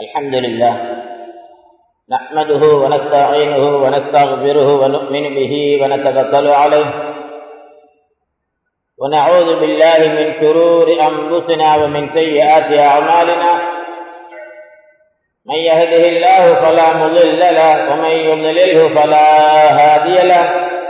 الحمد لله نحمده ونستعينه ونستغفره ونؤمن به ونتوكل عليه ونعوذ بالله من شرور أنفسنا ومن سيئات أعمالنا من يهده الله فلا مضل له ومن يضلله فلا هادي له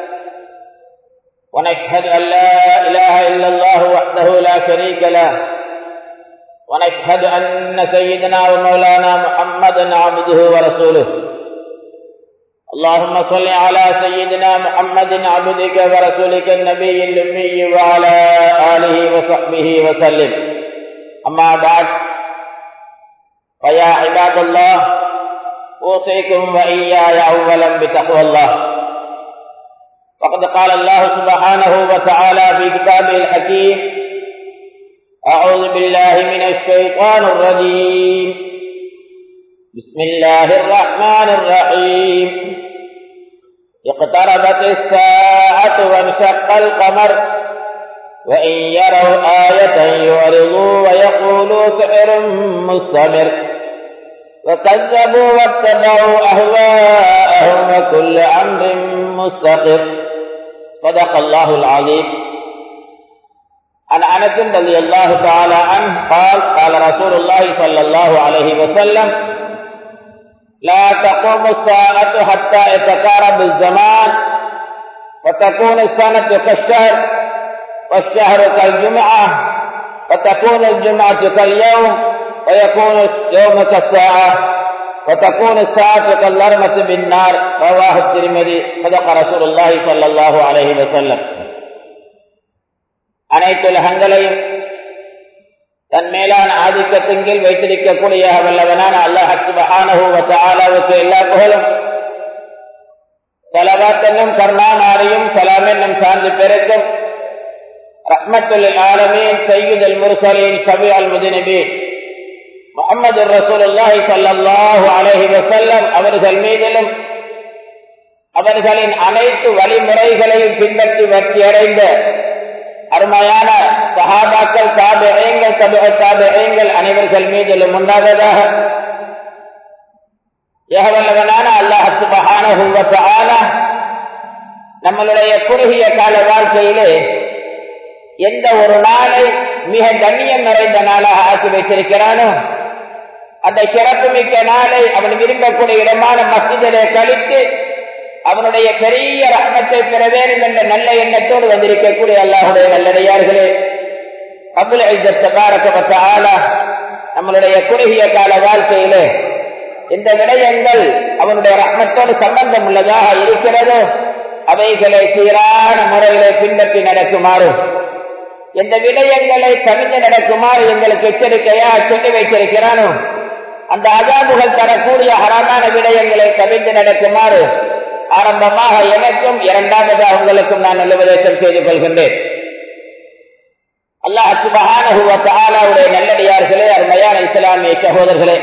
ونشهد أن لا إله إلا الله وحده لا شريك له ونشهد أن سيدنا ومولانا محمدا عبده ورسوله اللهم صل على سيدنا محمد عبدك ورسولك النبي الأمي وعلى آله وصحبه وسلم أما بعد فيا عباد الله أوصيكم وإياي أولا بتقوى الله وقد قال الله سبحانه وتعالى في كتابه الحكيم أعوذ بالله من الشيطان الرجيم بسم الله الرحمن الرحيم اقتربت الساعة وانشق القمر وإن يروا آية يعرضوا ويقولوا سحر مستمر وكذبوا واتبعوا أهواءهم وكل أمر مستقر صدق الله العظيم عن انس رضي الله تعالى عنه قال قال رسول الله صلى الله عليه وسلم لا تقوم الساعة حتى يتقارب الزمان وتكون السنة كالشهر والشهر كالجمعة وتكون الجمعة كاليوم ويكون اليوم كالساعة وتكون الساعة كاللرمة بالنار رواه الترمذي صدق رسول الله صلى الله عليه وسلم அனைத்துலகங்களையும் தன் மேலான ஆதிக்கத்தின் கீழ் வைத்திருக்கக்கூடிய வல்லவனான அல்லாஹுக்கு எல்லா புகழும் சலவாத் என்னும் கருணாநாரியும் சலாம் என்னும் சார்ந்து பெருக்கும் ரஹ்மத்துல் ஆலமீன் சையுதல் முர்சலின் சபி அல் முதினபி முகமது ரசூலுல்லாஹி ஸல்லல்லாஹு அலைஹி வஸல்லம் அவர்கள் மீதிலும் அவர்களின் அனைத்து வழிமுறைகளையும் பின்பற்றி வெற்றி அடைந்த அருமையான சகாபாக்கள் தாபியங்கள் தபிக தாபியங்கள் அனைவர்கள் மீதிலும் உண்டாவதாக ஏகவல்லவனான அல்லாஹத்து மகான நம்மளுடைய குறுகிய கால வாழ்க்கையிலே எந்த ஒரு நாளை மிக கண்ணியம் நிறைந்த நாளாக ஆக்கி வைத்திருக்கிறானோ அந்த சிறப்புமிக்க நாளை அவன் விரும்பக்கூடிய இடமான மசிதலை கழித்து அவனுடைய பெரிய ரத்னத்தை பெற வேண்டும் என்ற நல்ல எண்ணத்தோடு வந்திருக்கக்கூடிய அல்லாஹுடைய நல்லடையார்களே அபுல் ஐஜத்தபாரக்கப்பட்ட ஆளா நம்மளுடைய குறுகிய கால வாழ்க்கையிலே இந்த விடயங்கள் அவனுடைய ரத்னத்தோடு சம்பந்தம் உள்ளதாக இருக்கிறதோ அவைகளை சீரான முறையிலே பின்பற்றி நடக்குமாறு எந்த விடயங்களை கவிழ்ந்து நடக்குமாறு எங்களுக்கு எச்சரிக்கையா சொல்லி வைத்திருக்கிறானோ அந்த அதாபுகள் தரக்கூடிய ஹராமான விடயங்களை கவிழ்ந்து நடக்குமாறு ஆரம்பமாக எனக்கும் இரண்டாவதாக உங்களுக்கும் நான் நல்லுபதேசம் செய்து கொள்கின்றேன் அல்லாஹ் சுபஹானுடைய நல்லடியார்களே அருமையான இஸ்லாமிய சகோதரர்களே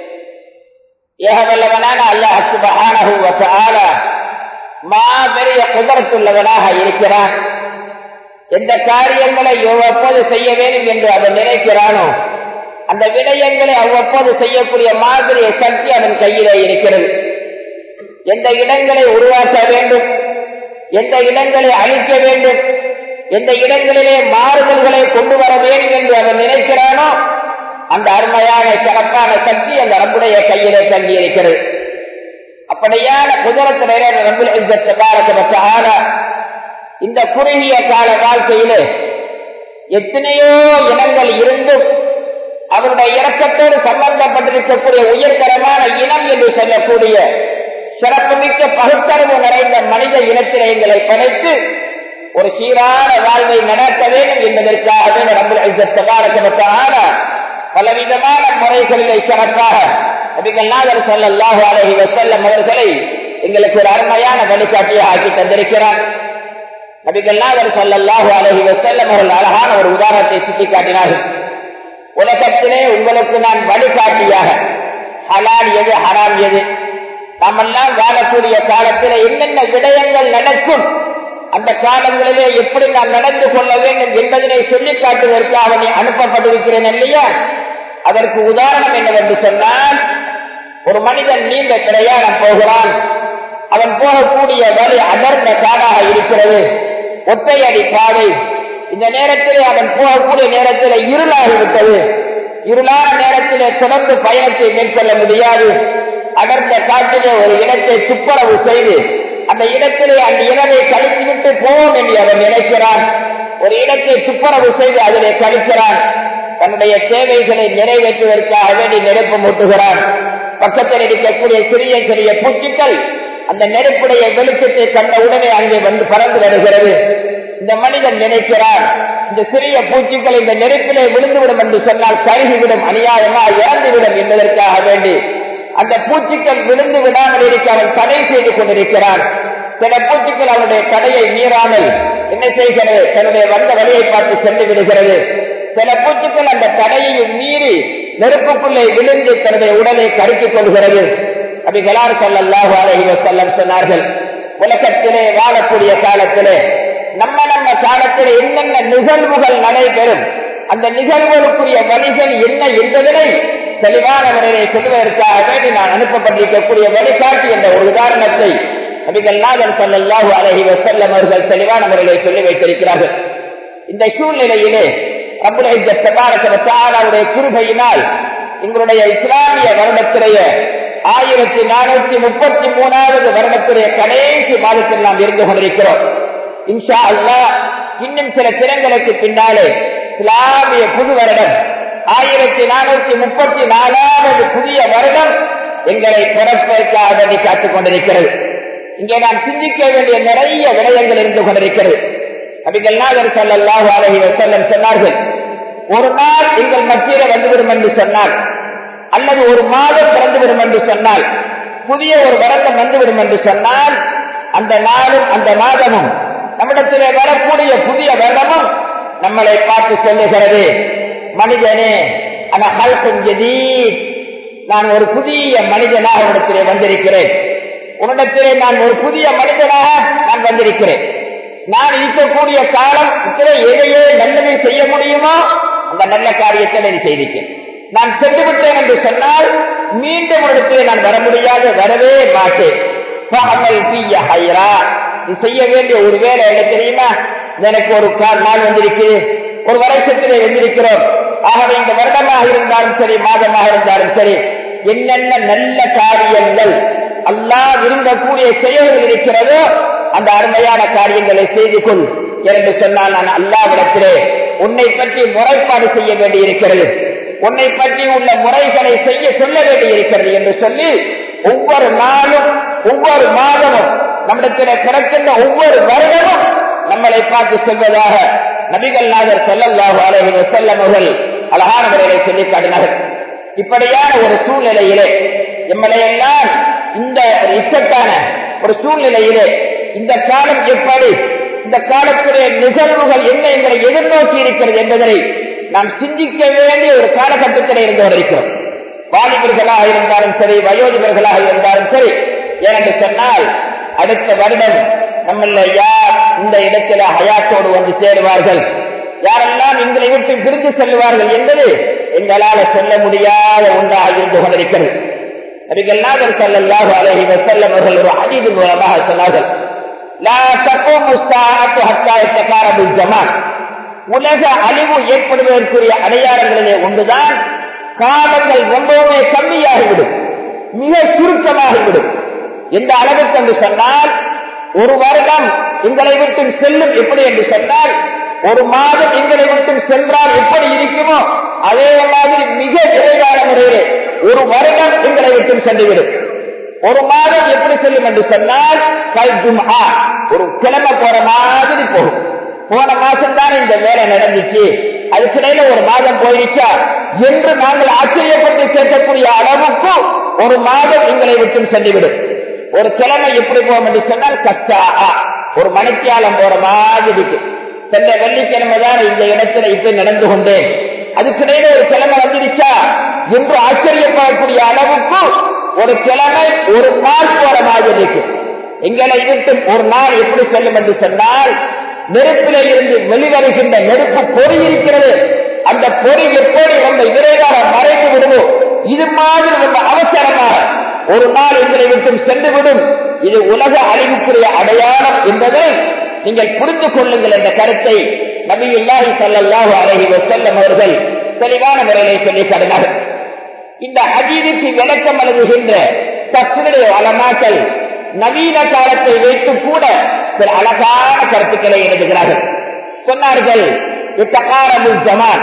ஏகவல்லவனான அல்லாஹ் சுபஹான மாபெரிய குதரத்துள்ளவனாக இருக்கிறான் எந்த காரியங்களை எவ்வப்போது செய்ய வேண்டும் என்று அவன் நினைக்கிறானோ அந்த விடயங்களை அவ்வப்போது செய்யக்கூடிய மாதிரி சக்தி அவன் கையிலே இருக்கிறது எந்த இடங்களை உருவாக்க வேண்டும் எந்த இடங்களை அழிக்க வேண்டும் எந்த இடங்களிலே மாறுதல்களை கொண்டு வர வேண்டும் என்று அவன் நினைக்கிறானோ அந்த அருமையான சிறப்பான சக்தி அந்த ரப்புடைய கையிலே தங்கி இருக்கிறது அப்படியான குதிரத்திலே ரம்புல் ஆன இந்த குறுகிய கால வாழ்க்கையிலே எத்தனையோ இனங்கள் இருந்தும் அவருடைய இறக்கத்தோடு சம்பந்தப்பட்டிருக்கக்கூடிய உயர்தரமான இனம் என்று சொல்லக்கூடிய சிறப்புமிக்க பகுத்தறிவு நிறைந்த மனித இனத்திலே எங்களை படைத்து ஒரு சீரான வாழ்வை நடத்த வேண்டும் என்பதற்காகவே ரம்புல் பலவிதமான முறைகளிலே சிறப்பாக நபிகள்நாதர் சொல்லல்லாஹு அலஹி வசல்லம் அவர்களை எங்களுக்கு ஒரு அருமையான வழிகாட்டியாக ஆக்கி தந்திருக்கிறார் நபிகள்நாதர் சொல்லல்லாஹு அலஹி வசல்லம் அவர்கள் அழகான ஒரு உதாரணத்தை சுட்டி காட்டினார்கள் உலகத்திலே உங்களுக்கு நான் வழிகாட்டியாக ஹலால் எது ஹராம் எது நாமெல்லாம் வாழக்கூடிய காலத்தில் என்னென்ன விடயங்கள் நடக்கும் அந்த காலங்களிலே எப்படி நாம் நடந்து கொள்ள வேண்டும் என்பதனை சொல்லிக் காட்டுவதற்காக நீ அனுப்பப்பட்டிருக்கிறேன் இல்லையா அதற்கு உதாரணம் என்னவென்று சொன்னால் ஒரு மனிதன் நீண்ட பிரயாணம் போகிறான் அவன் போகக்கூடிய வழி அடர்ந்த காடாக இருக்கிறது ஒற்றையடி பாதை இந்த நேரத்தில் அவன் போகக்கூடிய நேரத்தில் இருளாகிவிட்டது இருளான நேரத்திலே தொடர்ந்து பயணத்தை மேற்கொள்ள முடியாது அடர்ந்த காட்டிலே ஒரு இடத்தை துப்புரவு செய்து அந்த இடத்திலே அந்த இரவை கழித்துவிட்டு போவோம் என்று அவன் நினைக்கிறான் ஒரு இடத்தை துப்புரவு செய்து அதிலே கழிக்கிறான் தன்னுடைய தேவைகளை நிறைவேற்றுவதற்காக வேண்டி நெருப்பு மூட்டுகிறான் பக்கத்தில் இருக்கக்கூடிய சிறிய சிறிய பூச்சிகள் அந்த நெருப்புடைய வெளிச்சத்தை கண்ட உடனே அங்கே வந்து பறந்து வருகிறது இந்த மனிதன் நினைக்கிறார் இந்த சிறிய பூச்சிகள் இந்த நெருப்பிலே விழுந்துவிடும் என்று சொன்னால் கருகிவிடும் அநியாயமா இறந்துவிடும் என்பதற்காக வேண்டி அந்த பூச்சிகள் விழுந்து விடாமல் இருக்க அவன் தடை செய்து கொண்டிருக்கிறான் சில பூச்சிகள் அவனுடைய தடையை மீறாமல் என்ன செய்கிறது தன்னுடைய வந்த வழியை பார்த்து சென்று விடுகிறது சில பூச்சிகள் அந்த தடையையும் மீறி நெருப்புக்குள்ளே விழுந்து தன்னுடைய உடலை கருக்கிக் கொள்கிறது அப்படி கலார் சல்லாஹு அலஹி வசல்லம் சொன்னார்கள் உலகத்திலே வாழக்கூடிய காலத்திலே நம்ம நம்ம காலத்திலே என்னென்ன நிகழ்வுகள் நடைபெறும் அந்த நிகழ்வுகளுக்குரிய வழிகள் என்ன என்பதனை தெளிவான முறையை சொல்வதற்காக வேண்டி நான் அனுப்பப்பட்டிருக்கக்கூடிய வழிகாட்டி என்ற ஒரு உதாரணத்தை நபிகள் நாதன் சல்லாஹூ அலஹி வசல்லம் அவர்கள் தெளிவான முறையிலே சொல்லி வைத்திருக்கிறார்கள் இந்த சூழ்நிலையிலே நம்முடைய கிருபையினால் எங்களுடைய இஸ்லாமிய வருடத்திலேயே ஆயிரத்தி நானூத்தி முப்பத்தி மூணாவது வருடத்துடைய கடைசி மாதத்தில் நாம் இருந்து கொண்டிருக்கிறோம் இன்ஷா அல்லா இன்னும் சில தினங்களுக்கு பின்னாலே இஸ்லாமிய புது வருடம் ஆயிரத்தி நானூத்தி முப்பத்தி நாலாவது புதிய வருடம் எங்களை பிறப்பதற்காக வேண்டி காத்துக் கொண்டிருக்கிறது இங்கே நாம் சிந்திக்க வேண்டிய நிறைய விடயங்கள் இருந்து கொண்டிருக்கிறது அபிகல்லாதர் சல்லாஹு அலஹி வசல்லம் சொன்னார்கள் ஒரு நாள் எங்கள் மத்தியில வந்துவிடும் என்று சொன்னால் அல்லது ஒரு மாதம் பிறந்துவிடும் என்று சொன்னால் புதிய ஒரு வருடம் வந்துவிடும் என்று சொன்னால் அந்த நாளும் அந்த மாதமும் நம்மிடத்திலே வரக்கூடிய புதிய வருடமும் நம்மளை பார்த்து சொல்லுகிறது மனிதனே நான் ஒரு புதிய மனிதனாக உன்னிடத்திலே வந்திருக்கிறேன் உன்னிடத்திலே நான் ஒரு புதிய மனிதனாக நான் வந்திருக்கிறேன் நான் இருக்கக்கூடிய காலம் இத்தனை எதையே நல்லதை செய்ய முடியுமோ அந்த நல்ல காரியத்தை நீ செய்திருக்கேன் நான் சென்று விட்டேன் என்று சொன்னால் மீண்டும் இடத்திலே நான் வர முடியாது வரவே மாட்டேன் நீ செய்ய வேண்டிய ஒரு வேலை என்ன தெரியுமா எனக்கு ஒரு நாள் வந்திருக்கு ஒரு வருஷத்திலே வந்திருக்கிறோம் ஆகவே இந்த வருடமாக இருந்தாலும் சரி மாதமாக இருந்தாலும் சரி என்னென்ன நல்ல காரியங்கள் அல்லா விரும்பக்கூடிய செயல்கள் இருக்கிறதோ அந்த அருமையான காரியங்களை செய்து கொள் என்று சொன்னால் நான் அல்லாவிடத்திலே உன்னை பற்றி முறைப்பாடு செய்ய வேண்டி இருக்கிறது உன்னை பற்றி உள்ள முறைகளை செய்ய சொல்ல வேண்டி இருக்கிறது என்று சொல்லி ஒவ்வொரு நாளும் ஒவ்வொரு மாதமும் நம்மிடத்திலே பிறக்கின்ற ஒவ்வொரு வருடமும் நம்மளை பார்த்து சொல்வதாக நபிகள் நாதர் செல்லல்லாஹு அலஹி செல்லம் அவர்கள் அழகான முறைகளை சொல்லி காட்டினார்கள் இப்படியான ஒரு சூழ்நிலையிலே எம்மளையெல்லாம் இந்த இக்கட்டான ஒரு சூழ்நிலையிலே இந்த காலம் எப்படி இந்த காலத்துடைய நிகழ்வுகள் என்ன எங்களை எதிர்நோக்கி இருக்கிறது என்பதனை நாம் சிந்திக்க வேண்டிய ஒரு காலகட்டத்தில் இருந்து வருகிறோம் வாலிபர்களாக இருந்தாலும் சரி வயோதிபர்களாக இருந்தாலும் சரி ஏனென்று சொன்னால் அடுத்த வருடம் நம்மள யார் இந்த இடத்துல ஹயாத்தோடு வந்து சேருவார்கள் யாரெல்லாம் எங்களை விட்டு பிரிந்து செல்வார்கள் என்பது எங்களால் சொல்ல முடியாத ஒன்றாக இருந்து கொண்டிருக்கிறது நபிகள் நாதர் சல்லாஹு அலஹி வசல்லம் அவர்கள் ஒரு அதீது மூலமாக சொன்னார்கள் உலக அழிவு ஏற்படுவதற்குரிய அடையாளங்களிலே ஒன்றுதான் காலங்கள் ரொம்பவுமே கம்மியாகிவிடும் மிக சுருக்கமாகிவிடும் எந்த அளவுக்கு என்று சொன்னால் ஒரு வருடம் எங்களை விட்டு செல்லும் எப்படி என்று சொன்னால் ஒரு மாதம் எங்களை விட்டு சென்றால் எப்படி இருக்குமோ அதே மாதிரி மிக விரைவான முறையிலே ஒரு வருடம் எங்களை விட்டு சென்றுவிடும் ஒரு மாதம் எப்படி செல்லும் என்று சொன்னால் கல்ஜும் ஒரு கிழமை போற மாதிரி போகும் போன மாசம் தானே இந்த வேலை நடந்துச்சு அதுக்கிடையில ஒரு மாதம் போயிடுச்சா என்று நாங்கள் ஆச்சரியப்பட்டு கேட்கக்கூடிய அளவுக்கு ஒரு மாதம் எங்களை விட்டு சென்றுவிடும் ஒரு கிழமை எப்படி போகும் என்று சொன்னால் கச்சா ஒரு மணித்தியாலம் போற மாதிரி சென்ற வெள்ளிக்கிழமை தான் இந்த இடத்துல இப்ப நடந்து கொண்டேன் அதுக்கிடையில ஒரு கிழமை வந்துடுச்சா என்று ஆச்சரியப்படக்கூடிய அளவுக்கு ஒரு கிழமை ஒரு நாள் போற மாதிரி இருக்கு எங்களை விட்டு ஒரு நாள் எப்படி செல்லும் என்று சொன்னால் நெருப்பில இருந்து வெளிவருகின்ற நெருப்பு பொறி இருக்கிறது அந்த பொறி எப்படி ரொம்ப விரைவாக மறைந்து விடுவோம் இது மாதிரி ரொம்ப அவசரமாக ஒரு நாள் எங்களை விட்டும் சென்றுவிடும் இது உலக அழிவுக்குரிய அடையாளம் என்பதை நீங்கள் புரிந்து கொள்ளுங்கள் என்ற கருத்தை நபியுல்லாஹி ஸல்லல்லாஹு அலைஹி வஸல்லம் அவர்கள் தெளிவான முறையிலே சொல்லி காட்டினார்கள் இந்த ஹதீதுக்கு விளக்கம் எழுதுகின்ற தஸ்னுடைய அலமாக்கள் நவீன காலத்தை வைத்து கூட சில அழகான கருத்துக்களை எழுதுகிறார்கள் சொன்னார்கள் இத்தகாரபு ஜமான்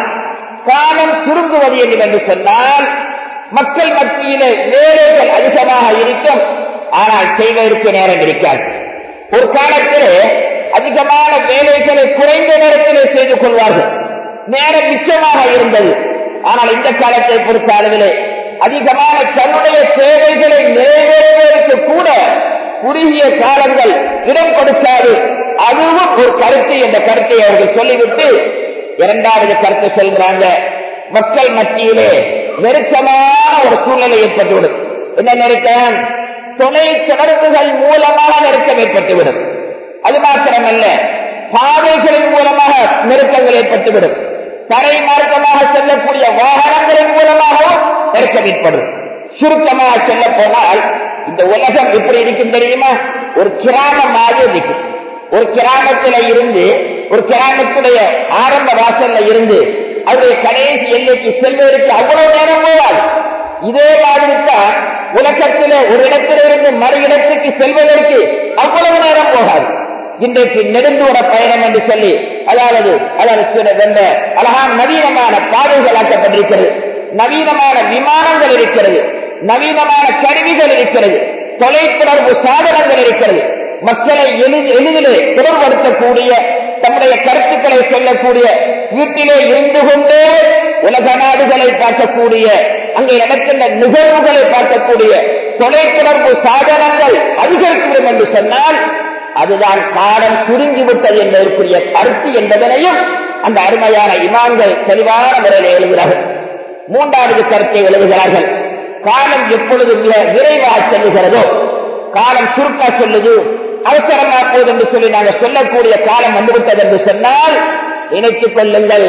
காலம் சுருங்குவது என்று சொன்னால் மக்கள் மத்தியிலே வேலைகள் அதிகமாக இருக்கும் ஆனால் செய்வதற்கு நேரம் இருக்காது ஒரு காலத்திலே அதிகமான வேலைகளை குறைந்த நேரத்திலே செய்து கொள்வார்கள் நேரம் மிச்சமாக இருந்தது ஆனால் இந்த காலத்தை பொறுத்த அளவிலே அதிகமான தன்னுடைய சேவைகளை நிறைவேற்றுவதற்கு கூட குறுகிய காலங்கள் இடம் கொடுக்காது அதுவும் ஒரு கருத்து என்ற கருத்தை அவர்கள் சொல்லிவிட்டு இரண்டாவது கருத்தை சொல்கிறாங்க மக்கள் மத்தியிலே நெருக்கமான ஒரு சூழ்நிலை ஏற்பட்டுவிடும் என்ன நெருக்கம் துணை தொடர்புகள் மூலமாக நெருக்கம் ஏற்பட்டுவிடும் அது மாத்திரமல்ல பாதைகளின் மூலமாக நெருக்கங்கள் ஏற்பட்டுவிடும் தரை மார்க்கமாக செல்லக்கூடிய வாகனங்களின் மூலமாகவும் நெருக்கம் ஏற்படும் சுருக்கமாக சொல்ல போனால் இந்த உலகம் எப்படி இருக்கும் தெரியுமா ஒரு கிராமம் மாதிரி இருக்கும் ஒரு கிராமத்தில இருந்து ஒரு கிராமத்துடைய ஆரம்ப வாசல்ல இருந்து அவருடைய கடைசி எல்லைக்கு செல்வதற்கு அவ்வளவு நேரம் போவாது இதே மாதிரி தான் உலகத்தில ஒரு இடத்திலிருந்து மறு இடத்துக்கு செல்வதற்கு அவ்வளவு நேரம் போகாது இன்றைக்கு நெடுந்தூர பயணம் என்று சொல்லி அதாவது அதாவது வென்ற அழகான நவீனமான பாதைகளாக்கப்பட்டிருக்கிறது நவீனமான விமானங்கள் இருக்கிறது நவீனமான கருவிகள் இருக்கிறது தொலைத்தொடர்பு சாதனங்கள் இருக்கிறது மக்களை எளிதிலே தொடர்படுத்தக்கூடிய தம்முடைய கருத்துக்களை சொல்லக்கூடிய வீட்டிலே இருந்து கொண்டே உலக நாடுகளை பார்க்கக்கூடிய அங்கே நடக்கின்ற நிகழ்வுகளை பார்க்கக்கூடிய தொலைத்தொடர்பு சாதனங்கள் அதிகரிக்கும் என்று சொன்னால் அதுதான் காலம் சுருங்கிவிட்டது என்பதற்குரிய கருத்து என்பதனையும் அந்த அருமையான இமான்கள் தெளிவான முறையில் எழுதுகிறார்கள் மூன்றாவது கருத்தை எழுதுகிறார்கள் காலம் எப்பொழுது விரைவாக செல்லுகிறதோ காலம் சுருக்கா சொல்லுது அவசரமா போகுது என்று சொல்லி நாங்கள் சொல்லக்கூடிய காலம் வந்துவிட்டது என்று சொன்னால் நினைத்துக் கொள்ளுங்கள்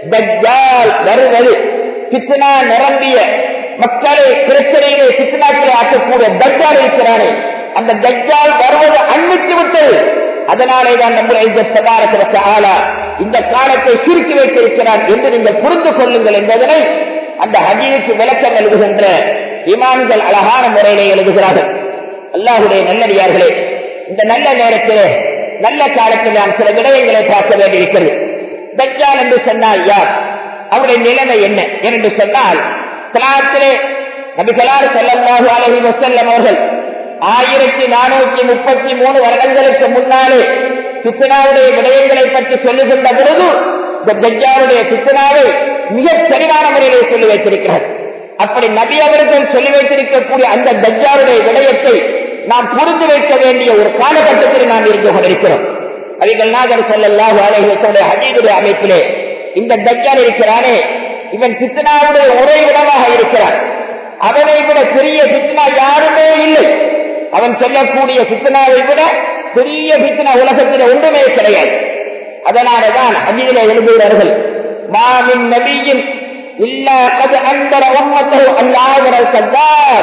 தஜ்ஜால் வருவது பித்னா நிரம்பிய மக்களை பிரச்சனையிலே பித்னாக்களை ஆக்கக்கூடிய தஜ்ஜால் இருக்கிறானே அந்த தஜ்ஜால் வருவது அன்பித்து விட்டது அதனாலே தான் நம்முடைய ஆளா இந்த காலத்தை சுருக்கி வைத்திருக்கிறார் என்று நீங்கள் புரிந்து கொள்ளுங்கள் என்பதனை அந்த ஹஜீருக்கு விளக்கம் எழுதுகின்ற இமான்கள் அழகான முறையிலே எழுதுகிறார்கள் அல்லாஹுடைய நல்லடியார்களே இந்த நல்ல நேரத்திலே நல்ல காலத்தில் நாம் சில விடயங்களை பார்க்க வேண்டியிருக்கிறது தஜ்ஜால் என்று சொன்னால் யார் அவருடைய நிலைமை என்ன என்று சொன்னால் கலாத்திலே நபிகளார் செல்லமாக அலஹி வசல்லம் அவர்கள் ஆயிரத்தி நானூத்தி முப்பத்தி மூணு வருடங்களுக்கு முன்னாலே சித்தனாவுடைய விடயங்களை பற்றி சொல்லுகின்ற பொழுது இந்த தஜ்ஜாருடைய சித்தனாவை மிக தெளிவான முறையிலே சொல்லி வைத்திருக்கிறார் அப்படி நபி அவர்கள் சொல்லி வைத்திருக்கக்கூடிய அந்த தஜ்ஜாருடைய விடயத்தை நாம் புரிந்து வைக்க வேண்டிய ஒரு காலகட்டத்தில் நாம் இருந்து கொண்டிருக்கிறோம் அவைகள் நாகர் செல்லல்லாஹு அலைஹுடைய ஹஜீதுடைய அமைப்பிலே இந்த தஜ்ஜால் இருக்கிறானே இவன் சித்தனாவுடைய உறைவிடமாக இருக்கிறான் அவனை விட பெரிய சித்தனா யாருமே இல்லை அவன் சொல்லக்கூடிய சித்தனாவை விட பெரிய பித்தனா உலகத்தில் ஒன்றுமே கிடையாது அதனாலதான் அஜிதில எழுதுகிறார்கள் மாமின் நபியின் இல்லா கது அந்தர உம்மத்தோ அல்லாதரல் கந்தார்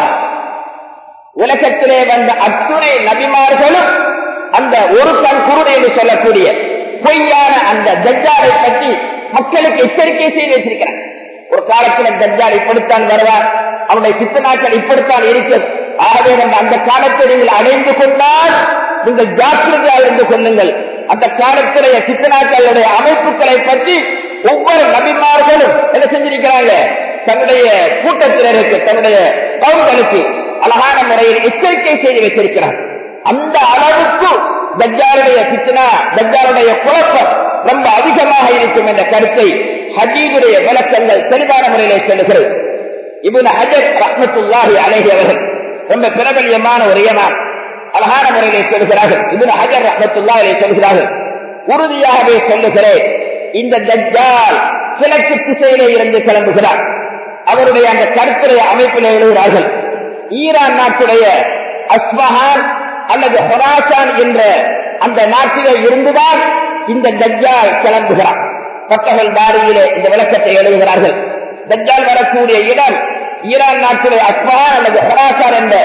உலகத்திலே வந்த அத்துணை நபிமார்களும் அந்த ஒரு கண் குருடை என்று சொல்லக்கூடிய பொய்யான அந்த தஜ்ஜாலை பற்றி மக்களுக்கு எச்சரிக்கை செய்து வச்சிருக்கிறார் ஒரு காலத்தில் தஜ்ஜால் இப்படித்தான் வருவார் அவனுடைய சித்தனாக்கள் இப்படித்தான் இருக்கிறது ஆகவே நம்ம அந்த காலத்தை நீங்கள் அடைந்து கொண்டால் நீங்கள் ஜாக்கிரதையாக இருந்து கொள்ளுங்கள் அந்த காலத்திலேயே சித்தனாக்களுடைய அமைப்புகளை பற்றி ஒவ்வொரு நபிமார்களும் என்ன செஞ்சிருக்கிறாங்க தன்னுடைய கூட்டத்தினருக்கு தன்னுடைய பவுர்களுக்கு அழகான முறையில் எச்சரிக்கை செய்து வைத்திருக்கிறார் அந்த அளவுக்கு தஜ்ஜாருடைய சித்தனா தஜ்ஜாருடைய குழப்பம் ரொம்ப அதிகமாக இருக்கும் என்ற கருத்தை ஹஜீதுடைய விளக்கங்கள் தெளிவான முறையிலே சொல்லுகிறது இவன் ஹஜர் ரஹமத்துல்லாஹி அழகி அவர்கள் ரொம்ப பிரபல்யமான ஒரு இயமான் அழகான முறையிலே சொல்லுகிறார்கள் இவன் ஹஜர் ரஹமத்துல்லாஹிலே சொல்கிறார்கள் உறுதியாகவே சொல்லுகிறேன் இந்த தஜ்ஜால் கிழக்கு திசையிலே இருந்து கிளம்புகிறார் அவருடைய அந்த கருத்துடைய அமைப்பில் எழுதுகிறார்கள் ஈரான் நாட்டுடைய அஸ்மஹான் அல்லது ஹொராசான் என்ற அந்த நாட்டிலே இருந்துதான் இந்த தஜ்ஜால் கிளம்புகிறார் பட்டகள் தாரியிலே இந்த விளக்கத்தை எழுதுகிறார்கள் தஜ்ஜால் வரக்கூடிய இடம் ஈரான் நாட்டுடைய அஸ்மஹான் அல்லது ஹொராசான் என்ற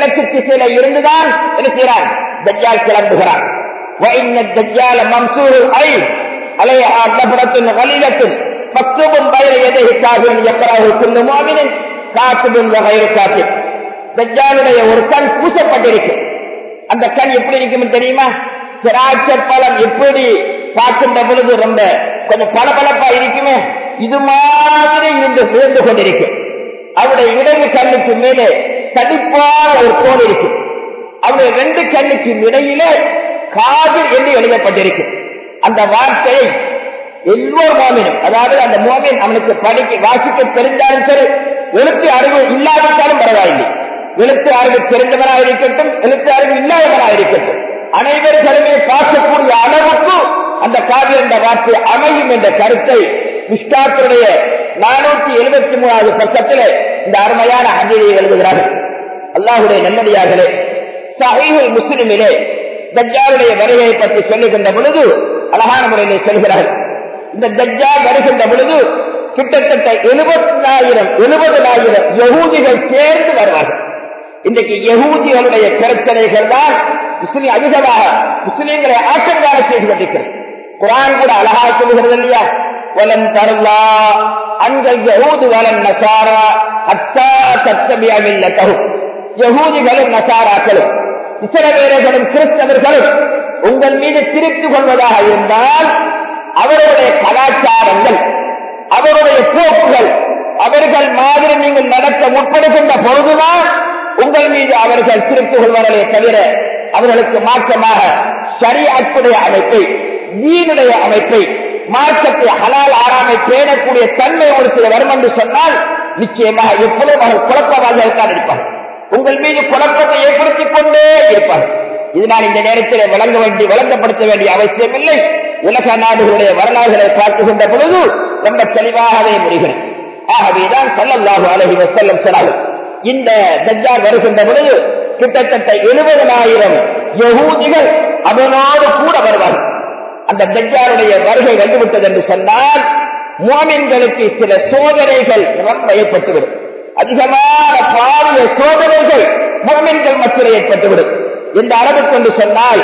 கிழக்கு திசையில இருந்துதான் என்ன செய்யறான் தஜ்ஜால் கிளம்புகிறான் وإن الدجال ممسور العين عليها نفرة غليلة مكتوب بين يديه كافر يقرأه كل مؤمن كاتب وغير كاتب தஜ்ஜாலுடைய ஒரு கண் பூசப்பட்டிருக்கு அந்த கண் எப்படி இருக்கும் தெரியுமா திராட்சை பழம் எப்படி பார்க்கின்ற பொழுது ரொம்ப கொஞ்சம் பளபளப்பா இருக்குமே இது மாதிரி இருந்து சேர்ந்து கொண்டிருக்கும் அவருடைய இடது கண்ணுக்கு மேலே தடிப்பான ஒரு கோல் இருக்கு அவருடைய ரெண்டு கண்ணுக்கு இடையிலே காதில் என்று எழுதப்பட்டிருக்கு அந்த வார்த்தையை எல்லோரு மோமினும் அதாவது அந்த மோமின் அவனுக்கு படிக்க வாசிக்க தெரிந்தாலும் சரி எழுத்து அறிவு இல்லாவிட்டாலும் பரவாயில்லை எழுத்து அறிவு தெரிந்தவனாக இருக்கட்டும் எழுத்து அறிவு இல்லாதவனாக இருக்கட்டும் அனைவர்களுமே பார்க்கக்கூடிய அளவுக்கு அந்த காவியம் என்ற வார்த்தை அமையும் என்ற கருத்தை விஷ்டாத்துடைய நானூத்தி எழுபத்தி மூணாவது பக்கத்தில் இந்த அருமையான அஞ்சலியை எழுதுகிறார்கள் அல்லாஹுடைய நல்லடியார்களே சஹீஹுல் முஸ்லிமிலே தஜ்ஜாலுடைய வருகையை பற்றி சொல்லுகின்ற பொழுது அழகான முறையிலே சொல்கிறார்கள் இந்த தஜ்ஜால் வருகின்ற பொழுது கிட்டத்தட்ட எழுபதாயிரம் எழுபதாயிரம் யகூதிகள் சேர்ந்து வருவார்கள் இன்றைக்கு யகூதிகளுடைய பிரச்சனைகள் தான் முஸ்லிம் அதிகமாக முஸ்லீம்களை ஆட்டங்கார செய்து கொண்டிருக்கிறது குரான் கூட அழகாக சொல்லுகிறது இல்லையா வலன் தருளா அங்கள் யகூது வலன் நசாரா அத்தா சத்தபியாமில்ல தகு யகூதிகளும் நசாராக்களும் இசைவேரர்களும் கிறிஸ்தவர்களும் உங்கள் மீது திருப்தி கொள்வதாக இருந்தால் அவர்களுடைய கலாச்சாரங்கள் அவருடைய போக்குகள் அவர்கள் மாதிரி நீங்கள் நடக்க முற்படுகின்ற பொழுதுதான் உங்கள் மீது அவர்கள் திருப்தி கொள்வார்களே தவிர அவர்களுக்கு மாற்றமாக சரியாக்குடைய அமைப்பை நீனுடைய அமைப்பை மாற்றத்தை ஹலால் ஆறாமை பேணக்கூடிய தன்மை ஒரு சில வரும் என்று சொன்னால் நிச்சயமாக எப்பொழுதும் அவர்கள் குழப்பமாக தான் இருப்பார்கள் உங்கள் மீது குழப்பத்தை ஏற்படுத்திக் கொண்டே இருப்பார்கள் இதனால் இந்த நேரத்தில் வழங்க வேண்டி வழங்கப்படுத்த வேண்டிய அவசியம் இல்லை உலக நாடுகளுடைய வரலாறுகளை பார்த்துகின்ற பொழுது ரொம்ப தெளிவாகவே முடிகிறது ஆகவேதான் சல்லல்லாஹு அலஹி வசல்லம் சொன்னார்கள் இந்த தஜ்ஜால் வருகின்ற பொழுது கிட்டத்தட்ட எழுபதனாயிரம் யகூதிகள் அவனோடு கூட வருவார்கள் அந்த தஜ்ஜாருடைய வருகை வந்துவிட்டது என்று சொன்னால் மோமின்களுக்கு சில சோதனைகள் ரொம்ப ஏற்பட்டுவிடும் அதிகமான பாரிய சோதனைகள் மோமின்கள் மத்தியில் ஏற்பட்டுவிடும் இந்த அளவுக்கு என்று சொன்னால்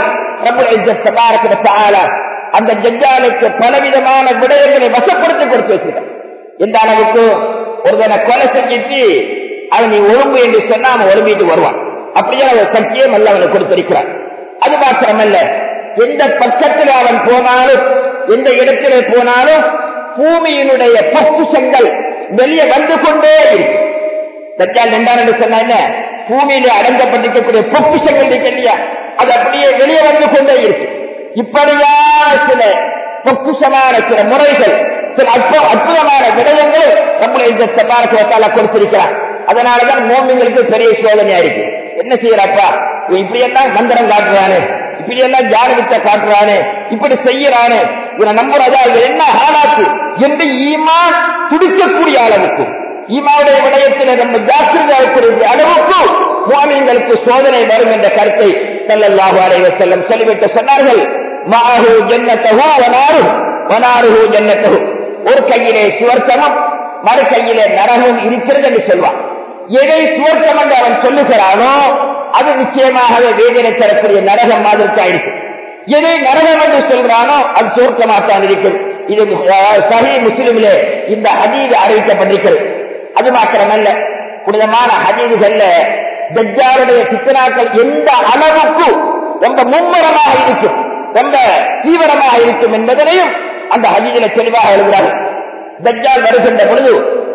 அந்த ஜஜ்ஜாலுக்கு பலவிதமான விடயங்களை வசப்படுத்தி கொடுத்து வச்சிருக்கான் எந்த அளவுக்கு ஒருவனை கொலை செஞ்சிட்டு அவன் நீ ஒழுங்கு என்று சொன்னா அவன் ஒழுங்கிட்டு வருவான் அப்படியே அவன் சக்தியும் அல்ல அவனை கொடுத்திருக்கிறான் அது மாத்திரமல்ல எந்த பக்கத்தில் அவன் போனாலும் எந்த இடத்திலே போனாலும் பூமியினுடைய பொக்குஷங்கள் வெளியே வந்து கொண்டே இருக்கும் தச்சால் நின்றான் என்று சொன்ன என்ன பூமியில அடங்கப்பட்டிருக்கக்கூடிய பொக்குஷங்கள் இருக்கு இல்லையா அது அப்படியே வெளியே வந்து கொண்டே இருக்கு இப்படியான சில பொக்குஷமான சில முறைகள் சில அற்ப அற்புதமான விடயங்கள் நம்மளை இந்த செப்பாரத்தால கொடுத்திருக்கிறார் அதனாலதான் மோமிங்களுக்கு பெரிய சோதனையா இருக்கு என்ன செய்யறாப்பா இப்படி எல்லாம் மந்திரம் காட்டுறானு இப்படி எல்லாம் ஜானகத்தை காட்டுறானு இப்படி செய்யறானு இவனை நம்புறதா இது என்ன ஆளாக்கு என்று ஈமான் துடிக்கக்கூடிய அளவுக்கு ஈமாவுடைய விடயத்தில் நம்ம ஜாக்கிரதையாக்கூடிய அளவுக்கு சுவாமிகளுக்கு சோதனை வரும் என்ற கருத்தை செல்லல்லாஹு அலைவ செல்லம் சொல்லிவிட்டு சொன்னார்கள் மாஹு ஜன்னத்தகு வனாரு வனாருஹு ஜன்னத்தகு ஒரு கையிலே சுவர்த்தமும் மறு கையிலே நரகம் இருக்கிறது என்று சொல்வான் எதை சுவர்க்கம் என்று அவன் சொல்லுகிறானோ அது நிச்சயமாகவே வேதனை தரக்கூடிய நரகம் மாதிரி ஆயிடுச்சு எதை நரகம் என்று சொல்றானோ அது சுவர்க்கமாகத்தான் இருக்கும் இது சரி முஸ்லிமிலே இந்த ஹதீது அறிவிக்கப்பட்டிருக்கிறது அது மாத்திரமல்ல புனிதமான ஹதீதுகள்ல தஜ்ஜாருடைய சித்தனாக்கள் எந்த அளவுக்கு ரொம்ப மும்முரமாக இருக்கும் ரொம்ப தீவிரமாக இருக்கும் என்பதனையும் அந்த ஹதீதில தெளிவாக எழுதுகிறார்கள் தஜ்ஜால் வருகின்ற பொழுது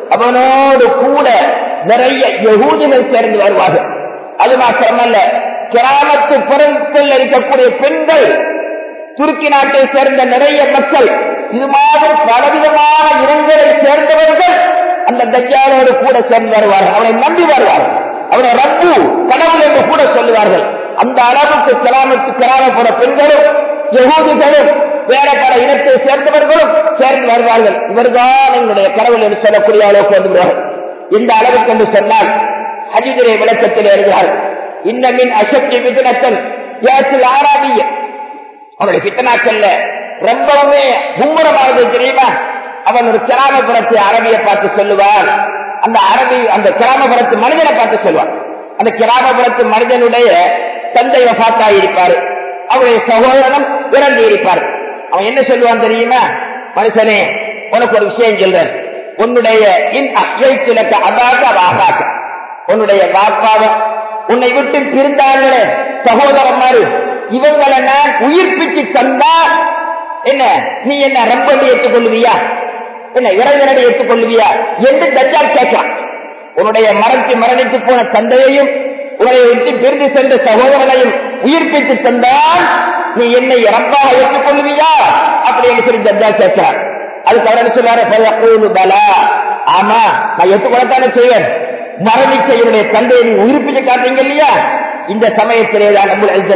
அவனோடு கூட நிறைய யகூதிகள் சேர்ந்து வருவார்கள் அது மாத்திரமல்ல கிராமத்து புறத்தில் இருக்கக்கூடிய பெண்கள் துருக்கி நாட்டை சேர்ந்த நிறைய மக்கள் இது மாதிரி பலவிதமான இனங்களை சேர்ந்தவர்கள் அந்த தஜ்ஜாலோடு கூட சேர்ந்து வருவார்கள் அவனை நம்பி வருவார்கள் அவனை ரப்பு கடவுள் என்று கூட சொல்லுவார்கள் அந்த அளவுக்கு கிராமத்து கிராமப்புற பெண்களும் யகூதிகளும் வேற பல இனத்தை சேர்ந்தவர்களும் சேர்ந்து வருவார்கள் இவர்தான் எங்களுடைய கடவுள் என்று சொல்லக்கூடிய அளவுக்கு வந்துவிடுவார்கள் இந்த அளவுக்கு என்று சொன்னால் ஹஜிதிரை விளக்கத்தில் எழுதுகிறார்கள் இன்னமின் அசக்தி விதினத்தன் யாசில் ஆராபிய அவருடைய பித்தனாக்கல்ல ரொம்பவுமே மும்முரமானது தெரியுமா அவன் ஒரு கிராமப்புறத்தை அரபியை பார்த்து சொல்லுவார் அந்த அரபி அந்த கிராமப்புறத்து மனிதனை பார்த்து சொல்லுவான் அந்த கிராமப்புறத்து மனிதனுடைய தந்தை வசாத்தாயிருப்பார் அவருடைய சகோதரனும் இறந்து இருப்பார் அவன் என்ன சொல்லுவான் தெரியுமா மனுஷனே உனக்கு ஒரு விஷயம் சொல்றேன் உன்னுடைய இன் அழைத்திலக்க அதாக ஆகாக்க உன்னுடைய வாப்பாவை உன்னை விட்டு பிரிந்தார்களே சகோதரன் மாதிரி இவங்களை நான் உயிர்ப்பிச்சு தந்தா என்ன நீ என்ன ரப்படி ஏற்றுக்கொள்ளுவியா என்ன இறைவனடி ஏற்றுக்கொள்ளுவியா என்று தஜ்ஜால் கேட்கிறான் உன்னுடைய மரத்து மரணித்து போன தந்தையையும் உன்னை விட்டு பிரிந்து சென்ற சகோதரனையும் உயிர்ப்பித்து தந்தால் நீ என்னை ரப்பாக ஏற்றுக்கொள்ளுவியா அப்படின்னு சொல்லி தஜ்ஜால் கேட்கிறார் அதுக்கு அவர் என்ன சொல்றாரு பலா ஆமா நான் ஏற்றுக்கொள்ளத்தானே செய்வேன் மரணிச்ச என்னுடைய தந்தையை நீ உயிர்ப்பிச்சு காட்டுறீங்க இல்லையா இந்த சமயத்திலே தான்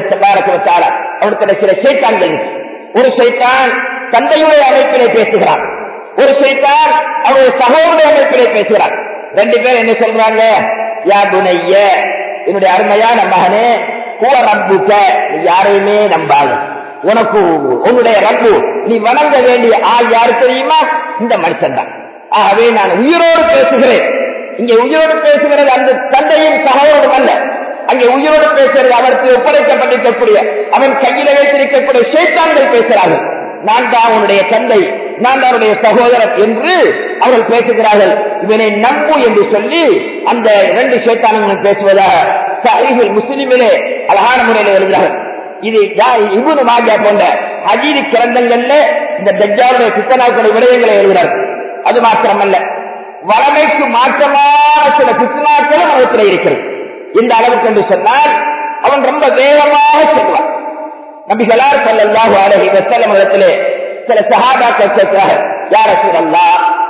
நம்ம அவனுக்கு சில சைத்தான்கள் இருக்கு. ஒரு சைத்தான் தந்தையுடைய அமைப்பிலே பேசுகிறான் ஒரு சைத்தான் அவருடைய சகோதர அமைப்பிலே பேசுகிறான் ரெண்டு பேர் என்ன சொல்றாங்க யா துணைய என்னுடைய அருமையான மகனே குவ ரப்புக்க நீ யாரையுமே நம்பாது உனக்கு உன்னுடைய ரப்பு நீ வணங்க வேண்டிய ஆள் யாரு தெரியுமா இந்த மனுஷன் தான் ஆகவே நான் உயிரோடு பேசுகிறேன் இங்கே உயிரோடு பேசுகிறது அந்த தந்தையும் சகோதரனும் அல்ல அங்கே உயிரோடு பேசுகிறது அவருக்கு ஒப்படைக்கப்பட்டிருக்கக்கூடிய அவன் கையில வைத்திருக்கக்கூடிய சேத்தான்கள் பேசுகிறார்கள் நான் தான் உன்னுடைய தந்தை நான் தான் உன்னுடைய சகோதரன் என்று அவர்கள் பேசுகிறார்கள் இவனை நம்பு என்று சொல்லி அந்த இரண்டு சேத்தானங்களும் பேசுவதாக சாஹிபுல் முஸ்லிமிலே அழகான முறையில் எழுதுகிறார்கள் இது இபுனு மாஜா போன்ற ஹஜீரி கிரந்தங்கள்ல இந்த தஜ்ஜாவுடைய சித்தனாக்களுடைய விடயங்களை எழுதுகிறார்கள் அது மாத்திரமல்ல வளமைக்கு மாற்றமான சில பித்னாக்களும் அவத்தில் இருக்கிறது இந்த அளவுக்கு என்று சொன்னால் அவன் ரொம்ப வேகமாக செல்வான் நபிகளார் சொல்லல்லாஹு அலஹி வசல்லம் இடத்திலே சில சகாபாக்கள் கேட்கிறார் யார சொல்லா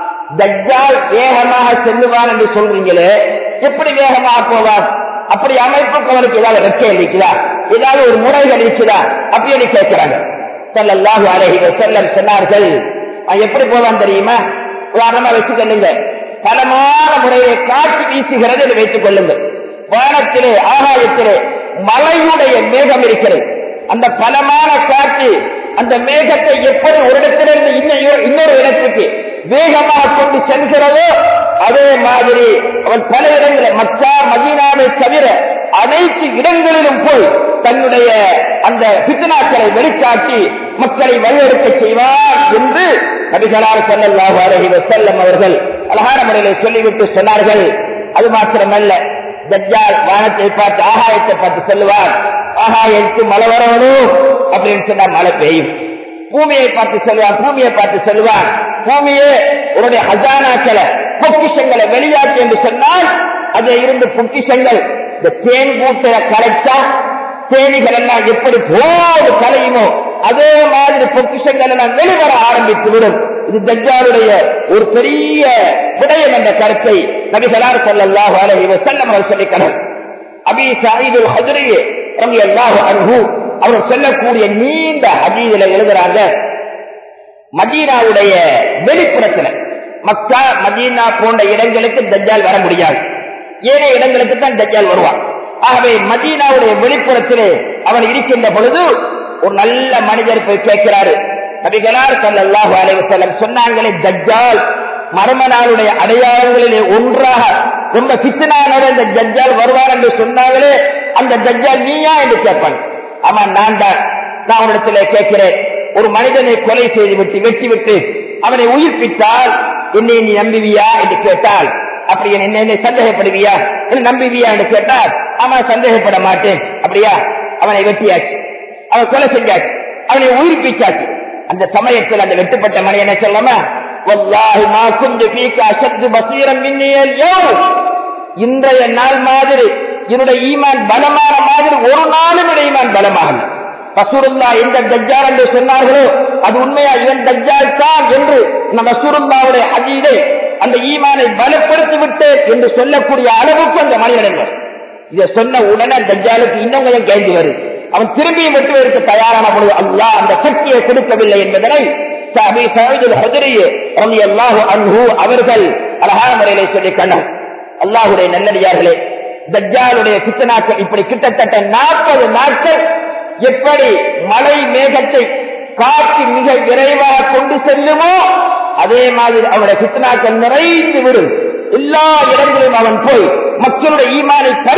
தஜ்ஜால் வேகமாக செல்லுவான் என்று சொல்றீங்களே எப்படி வேகமாக போவான் அப்படி அமைப்புக்கு அவனுக்கு ஏதாவது ரெக்கை இருக்குதா ஏதாவது ஒரு முறைகள் இருக்குதா அப்படின்னு கேட்கிறாங்க சொல்லல்லாஹு அலஹி வசல்லம் சொன்னார்கள் அவன் எப்படி போவான் தெரியுமா உதாரணமா வச்சுக்கொள்ளுங்க பலமான முறையை காட்சி வீசுகிறது என்று வைத்துக் கொள்ளுங்கள் வானத்திலே ஆகாயத்திலே மலையுடைய மேகம் இருக்கிறது அந்த பலமான காற்று அந்த மேகத்தை எப்படி ஒரு இடத்திலிருந்து இன்னொரு இன்னொரு இடத்துக்கு வேகமாக கொண்டு செல்கிறதோ அதே மாதிரி அவன் பல இடங்களில் மக்கா மதீனாவை தவிர அனைத்து இடங்களிலும் போய் தன்னுடைய அந்த பித்தனாக்களை வெளிக்காட்டி மக்களை வழியெடுக்க செய்வார் என்று நபிகளார் செல்லல்லாஹு அலஹி வசல்லம் அவர்கள் அழகான முறையிலே சொல்லிவிட்டு சொன்னார்கள் அது மாத்திரமல்ல தஜ்ஜால் வானத்தை பார்த்து ஆகாயத்தை பார்த்து சொல்லுவார் ஆகாயத்து மழை வரணும் அப்படின்னு சொன்னா மழை பெய்யும் பூமியை பார்த்து சொல்லுவான் பூமியை பார்த்து சொல்லுவான் பூமியே உன்னுடைய ஹசானாக்களை பொக்கிஷங்களை வெளியாட்டு என்று சொன்னால் அதில் இருந்து பொக்கிஷங்கள் இந்த தேன் கூட்டில கரைச்சா தேனிகள் எல்லாம் எப்படி போது கலையுமோ அதே மாதிரி பொக்கிஷங்கள் எல்லாம் வெளிவர ஆரம்பித்து விடும் இது தஜ்ஜாருடைய ஒரு பெரிய விடயம் என்ற கருத்தை நபிகளார் சொல்லல்லாஹு அலைஹி வஸல்லம் அவர் சொல்லிக்கணும் அபி சாயிதுல் ஹஜ்ரியே ரவி அல்லாஹு அன்ஹு அவர் சொல்லக்கூடிய நீண்ட ஹதீதில எழுதுறாங்க மதீனாவுடைய வெளிப்புறத்துல மக்கா மதீனா போன்ற இடங்களுக்கு தஜ்ஜால் வர முடியாது ஏனைய இடங்களுக்கு தான் தஜ்ஜால் வருவான் ஆகவே மதீனாவுடைய வெளிப்புறத்திலே அவன் இருக்கின்ற பொழுது ஒரு நல்ல மனிதர் போய் கேட்கிறாரு நபிகளார் சல்லாஹு அலைவசல்லம் சொன்னாங்களே தஜ்ஜால் மர்மனாளுடைய அடையாளங்களிலே ஒன்றாக ரொம்ப சித்தனானோட இந்த ஜஜ்ஜால் வருவார் என்று சொன்னாங்களே அந்த ஜஜ்ஜால் நீயா என்று கேட்பான் ஆமா நான் தான் நான் உன்னிடத்திலே கேட்கிறேன் ஒரு மனிதனை கொலை செய்து விட்டு வெட்டி விட்டு அவனை உயிர்ப்பித்தால் என்னை நீ நம்புவியா என்று கேட்டால் அப்படி என்ன என்னை சந்தேகப்படுவியா என்ன நம்புவியா என்று கேட்டால் அவன் சந்தேகப்பட மாட்டேன் அப்படியா அவனை வெட்டியாச்சு அவன் கொலை செஞ்சாச்சு அவனை உயிர்ப்பிச்சாச்சு அந்த சமயத்தில் அந்த வெட்டுப்பட்ட மணி என்ன சொல்லாமா والله ما كنت فيك اشد بصيرا مني اليوم இன்றைய நாள் மாதிரி என்னுடைய ஈமான் பலமான மாதிரி ஒரு நாளும் என்னுடைய ஈமான் பலமாகல ரசூருல்லா எந்த தஜ்ஜால் என்று சொன்னார்களோ அது உண்மையா இவன் தஜ்ஜால் தான் என்று நம்ம ரசூருல்லாவுடைய அதீதை அந்த ஈமானை பலப்படுத்தி விட்டேன் என்று சொல்லக்கூடிய அளவுக்கு அந்த மனிதன் இதை சொன்ன உடனே தஜ்ஜாலுக்கு இன்னும் கொஞ்சம் கேள்வி வருது அவன் திரும்பியும் வெட்டுவதற்கு தயாரான பொழுது அல்லாஹ் அந்த சக்தியை கொடுக்கவில்லை என்பதனை அவர்கள் அழகான முறையிலே சொல்லி கண்ணம் அல்லாஹுடைய நல்லடியார்களே தஜ்ஜாலுடைய சித்தனாக்கள் இப்படி கிட்டத்தட்ட நாற்பது நாட்கள் எப்படி மழை மேகத்தை காற்று மிக விரைவாக கொண்டு செல்லுமோ அதே மாதிரி அவருடைய சித்தனாக்கள் நிறைந்து விடும் எல்லா இடங்களிலும் அவன் போய் மக்களுடைய ஈமானை பறித்தெடுத்து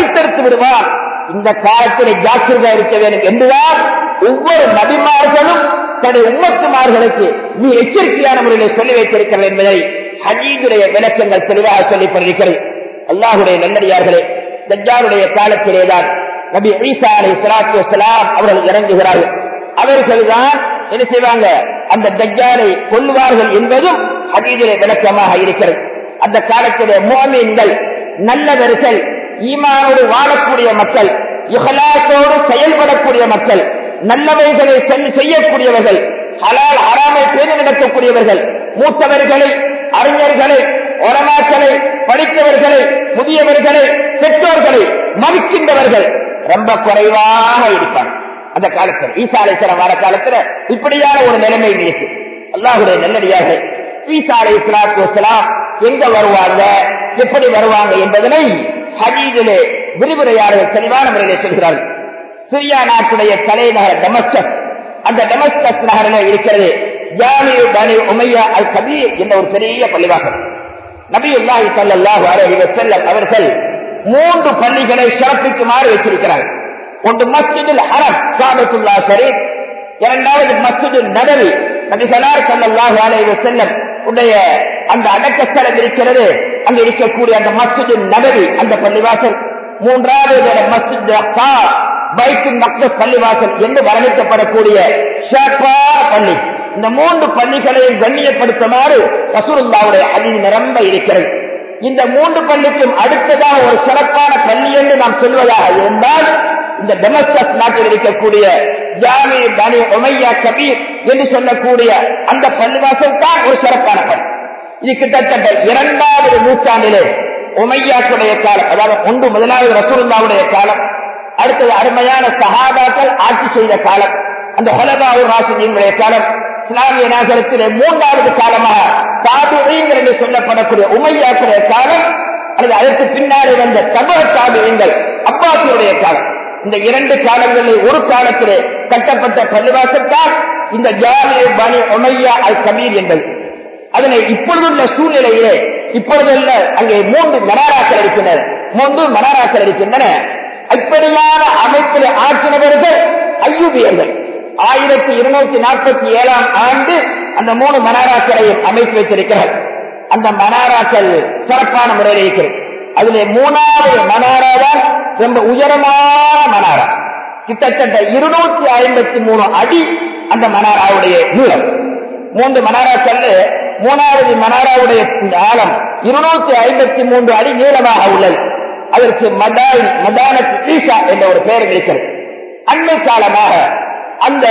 விடுவார் இந்த காலத்தில் ஜாக்கிரதா இருக்க வேண்டும் என்றுதான் ஒவ்வொரு நபிமார்களும் தன்னுடைய உம்மத்துமார்களுக்கு மிக எச்சரிக்கையான முறையில் சொல்லி வைத்திருக்கிறது என்பதை ஹஜீதுடைய விளக்கங்கள் தெளிவாக சொல்லிக் கொண்டிருக்கிறது அல்லாஹுடைய நல்லடியார்களே தஜ்ஜாருடைய காலத்திலேதான் நபி ஈசா அலி சலாத்து வசலாம் அவர்கள் இறங்குகிறார்கள் அவர்கள்தான் என்ன செய்வாங்க அந்த தஜ்ஜாலை கொல்லுவார்கள் என்பதும் ஹதீதிலே விளக்கமாக இருக்கிறது அந்த காலத்திலே மோமீன்கள் நல்லவர்கள் ஈமானோடு வாழக்கூடிய மக்கள் இஹலாசோடு செயல்படக்கூடிய மக்கள் நல்லவைகளை செய்யக்கூடியவர்கள் ஹலால் அறாமை பேணி நடக்கக்கூடியவர்கள் மூத்தவர்களை அறிஞர்களை உரமாக்களை படித்தவர்களை முதியவர்களை பெற்றோர்களை மதிக்கின்றவர்கள் ரொம்ப குறைவாக இருப்பாங்க அந்த காலத்தில் ஈசாலேஸ்வரம் வர காலத்துல இப்படியான ஒரு நிலைமை இருக்கு அல்லாஹுடைய நல்லடியாக ஈசா அலை இஸ்லாத்துலாம் எங்க வருவாங்க எப்படி வருவாங்க என்பதனை ஹதீதிலே விரிவுரையாளர்கள் தெளிவான முறையிலே சொல்கிறார்கள் சிரியா நாட்டுடைய தலைநகர் டமஸ்கஸ் அந்த டமஸ்கஸ் நகரில் இருக்கிறது ஜாமியு பனி உமையா அல் கபீர் என்ற ஒரு பெரிய பள்ளிவாசல் நபியுல்லாஹி ஸல்லல்லாஹு அலைஹி வஸல்லம் அவர்கள் மூன்று பள்ளிகளை சிறப்பிக்குமாறு வச்சிருக்கிறார்கள் ஒன்று மஸ்ஜிதுல் ஹரம் காபத்துல்லா ஷரீப் இரண்டாவது மஸ்ஜிதுல் நபவி நபிகளார் ஸல்லல்லாஹு அலைஹி வஸல்லம் உடைய அந்த அடக்கஸ்தலம் இருக்கிறது அங்க இருக்கக்கூடிய அந்த மஸ்ஜிது நபவி அந்த பள்ளிவாசல் மூன்றாவது மஸ்ஜித் அக்ஸா பைத்துல் மக்தஸ் பள்ளிவாசல் என்று வர்ணிக்கப்படக்கூடிய ஷாப்பா பள்ளி இந்த மூன்று பள்ளிகளையும் கண்ணியப்படுத்துமாறு ரசூலுல்லாவுடைய அதி நிரம்ப இருக்கிறது இந்த மூன்று பள்ளிக்கும் அடுத்ததாக ஒரு சிறப்பான பள்ளி என்று நாம் சொல்வதாக இருந்தால் இந்த டெமஸ்கஸ் நாட்டில் இருக்கக்கூடிய ஜாமி பனி ஒமையா கபீர் என்று சொல்லக்கூடிய அந்த பள்ளிவாசல் தான் ஒரு சிறப்பான பள்ளி இது கிட்டத்தட்ட இரண்டாவது நூற்றாண்டிலே உமையாக்குடைய காலம் அதாவது ஒன்று முதலாவது ரசூலுல்லாவுடைய காலம் அடுத்தது அருமையான சகாபாக்கள் ஆட்சி செய்த காலம் அந்த ஹொலபாவு ராசினியுடைய காலம் இஸ்லாமிய நாகரத்திலே மூன்றாவது காலமாக தாபிகள் என்று சொல்லப்படக்கூடிய உமையாக்குடைய காலம் அல்லது அதற்கு பின்னாடி வந்த தப தாபியங்கள் அப்பாசியுடைய காலம் இந்த இரண்டு காலங்களில் ஒரு காலத்திலே கட்டப்பட்ட பள்ளிவாசல் தான் இந்த ஜாமிய பனி உமையா அல் கபீர் என்பது அதனை இப்பொழுதுள்ள சூழ்நிலையிலே இப்பொழுதுள்ள அங்கே மூன்று மனாராக்கள் இருக்கின்றன மூன்று மனாராக்கள் இருக்கின்றன அப்படியான அமைப்பில் ஆற்றினவர்கள் ஐயூபியர்கள் ஆயிரத்தி இருநூத்தி நாற்பத்தி ஏழாம் ஆண்டு அந்த மூணு மனாராக்களையும் அமைத்து வைத்திருக்கிறார் அந்த மனாராக்கள் சிறப்பான முறையில் இருக்கிறது அதிலே மூணாவது மனாரா தான் ரொம்ப உயரமான மனாரா கிட்டத்தட்ட இருநூத்தி ஐம்பத்தி மூணு அடி அந்த மனாராவுடைய நீளம் மூன்று மனாராக்கள் மூணாவது மனாராவுடைய ஆழம் இருநூத்தி ஐம்பத்தி மூன்று அடி நீளமாக உள்ளது அதற்கு மதாய் மதானத் ஈசா என்ற ஒரு பெயர் இருக்கிறது அண்மை காலமாக அந்த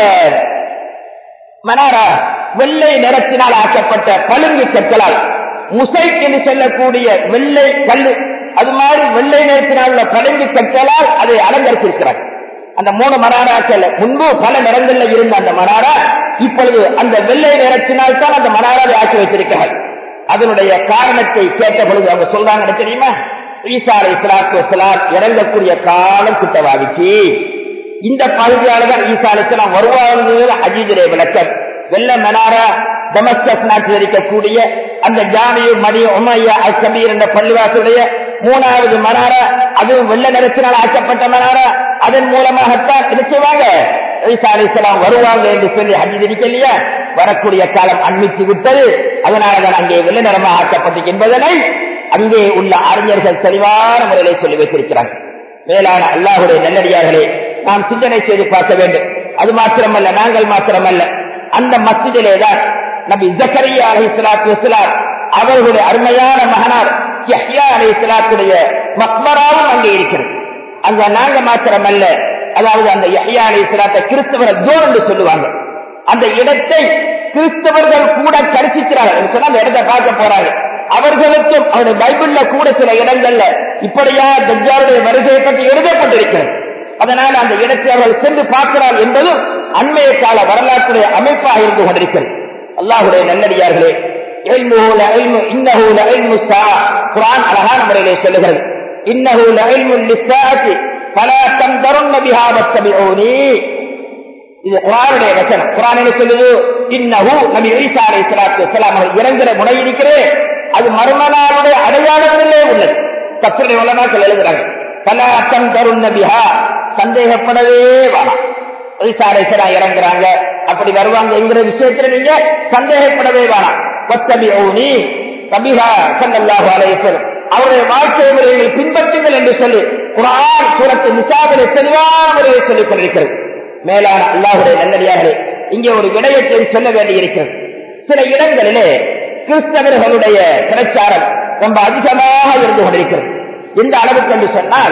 மனாரா வெள்ளை நிறத்தினால் ஆக்கப்பட்ட பழுங்கு கற்களால் முசைக் என்று சொல்லக்கூடிய வெள்ளை கல்லு அது மாதிரி வெள்ளை நிறத்தினால் உள்ள பழுங்கு கற்களால் அதை அலங்கரித்திருக்கிறார் அந்த மூணு மனாராக்கள் முன்பு பல நிறங்கள்ல இருந்த அந்த மனாரா இப்பொழுது அந்த வெள்ளை நிறத்தினால் தான் அந்த மனாராவை ஆக்கி வைத்திருக்கிறார் அதனுடைய காரணத்தை கேட்ட பொழுது அவங்க சொல்றாங்க தெரியுமா ஈசா அலை இஸ்லாத்து வசலாம் இறங்கக்கூடிய காலம் கிட்டவாகிச்சு இந்த பகுதியாளர்கள் ஈசா அலிஸ்லாம் வருவாங்க அஜீஜரே விளக்கம் வெள்ள மனாரா டமஸ்கஸ் நாட்டில் இருக்கக்கூடிய அந்த ஜாமியு மதி உமையா அல் கபீர் என்ற பள்ளிவாசுடைய மூணாவது மனாரா அதுவும் வெள்ள நிறத்தினால் ஆக்கப்பட்ட மனாரா அதன் மூலமாகத்தான் என்ன செய்வாங்க ஈசா அலிஸ்லாம் வருவாங்க என்று சொல்லி ஹஜீத் இருக்கலையா வரக்கூடிய காலம் அண்மித்து விட்டது அதனாலதான் அங்கே வெள்ள நிறமாக ஆக்கப்பட்டு என்பதனை அங்கே உள்ள அறிஞர்கள் தெளிவான முறையிலே சொல்லி வைத்திருக்கிறார்கள் மேலான அல்லாஹுடைய நல்லடியார்களே நாம் சிந்தனை செய்து பார்க்க வேண்டும் அது மாத்திரமல்ல நாங்கள் மாத்திரமல்ல அந்த மசிதிலே தான் நபி ஜக்கரியா அலி இஸ்லாத்து வஸ்லாம் அவர்களுடைய அருமையான மகனார் யஹ்யா அலி இஸ்லாத்துடைய மக்பராவும் அங்கே இருக்கிறது அங்க நாங்க மாத்திரமல்ல அதாவது அந்த யஹ்யா அலி இஸ்லாத்தை கிறிஸ்தவர்கள் ஜோர் என்று சொல்லுவாங்க அந்த இடத்தை கிறிஸ்தவர்கள் கூட கருச்சிக்கிறார்கள் சொன்னா அந்த இடத்தை பார்க்க போறாங்க அவர்களுக்கும் அவருடைய பைபிள்ல கூட சில இடங்கள்ல இப்படியா தஜ்ஜாருடைய வருகையை பற்றி எழுதப்பட்டிருக்கிறது அதனால் அந்த இடத்தை அவர்கள் சென்று பார்க்கிறார் என்பதும் அண்மைய கால வரலாற்றுடைய அமைப்பாக இருந்து கொண்டிருக்கிறது அல்லாஹுடைய நல்லடியார்களே குரான் அழகான முறையிலே சொல்லுகிறது இன்னஹூல பல தம் தருண் நபிஹாபத்தபிஓனி இது குரானுடைய வசனம் குரான் என்ன சொல்லுது இன்னஹு நபி ஈசா அலை சலாத்து வலாம் அவர்கள் இறங்குற முனை இருக்கிறே அது மர்மனாருடைய அடையாளத்திலே உள்ளது தப்பினுடைய உலமாக்கள் எழுதுறாங்க பல அக்கம் தருண் நபிஹா சந்தேகப்படவே வேணாம் ஈசாரேசரா இறங்குறாங்க அப்படி வருவாங்க என்கிற விஷயத்துல நீங்க சந்தேகப்படவே வேணாம் கொத்தபி ஓனி கபிஹா சல்லல்லாஹு அலைஹி வஸல்லம் அவருடைய வாழ்க்கை முறைகளை பின்பற்றுங்கள் என்று சொல்லி குரான் சூரத்து நிசாவிலே தெளிவான முறையை சொல்லிக் கொண்டிருக்கிறது மேலான அல்லாஹுடைய நல்லடியார்களே இங்கே ஒரு விடயத்தை சொல்ல வேண்டியிருக்கிறது சில இடங்களிலே கிறிஸ்தவர்களுடைய பிரச்சாரம் ரொம்ப அதிகமாக இருந்து கொண்டிருக்கிறது எந்த அளவுக்கு என்று சொன்னால்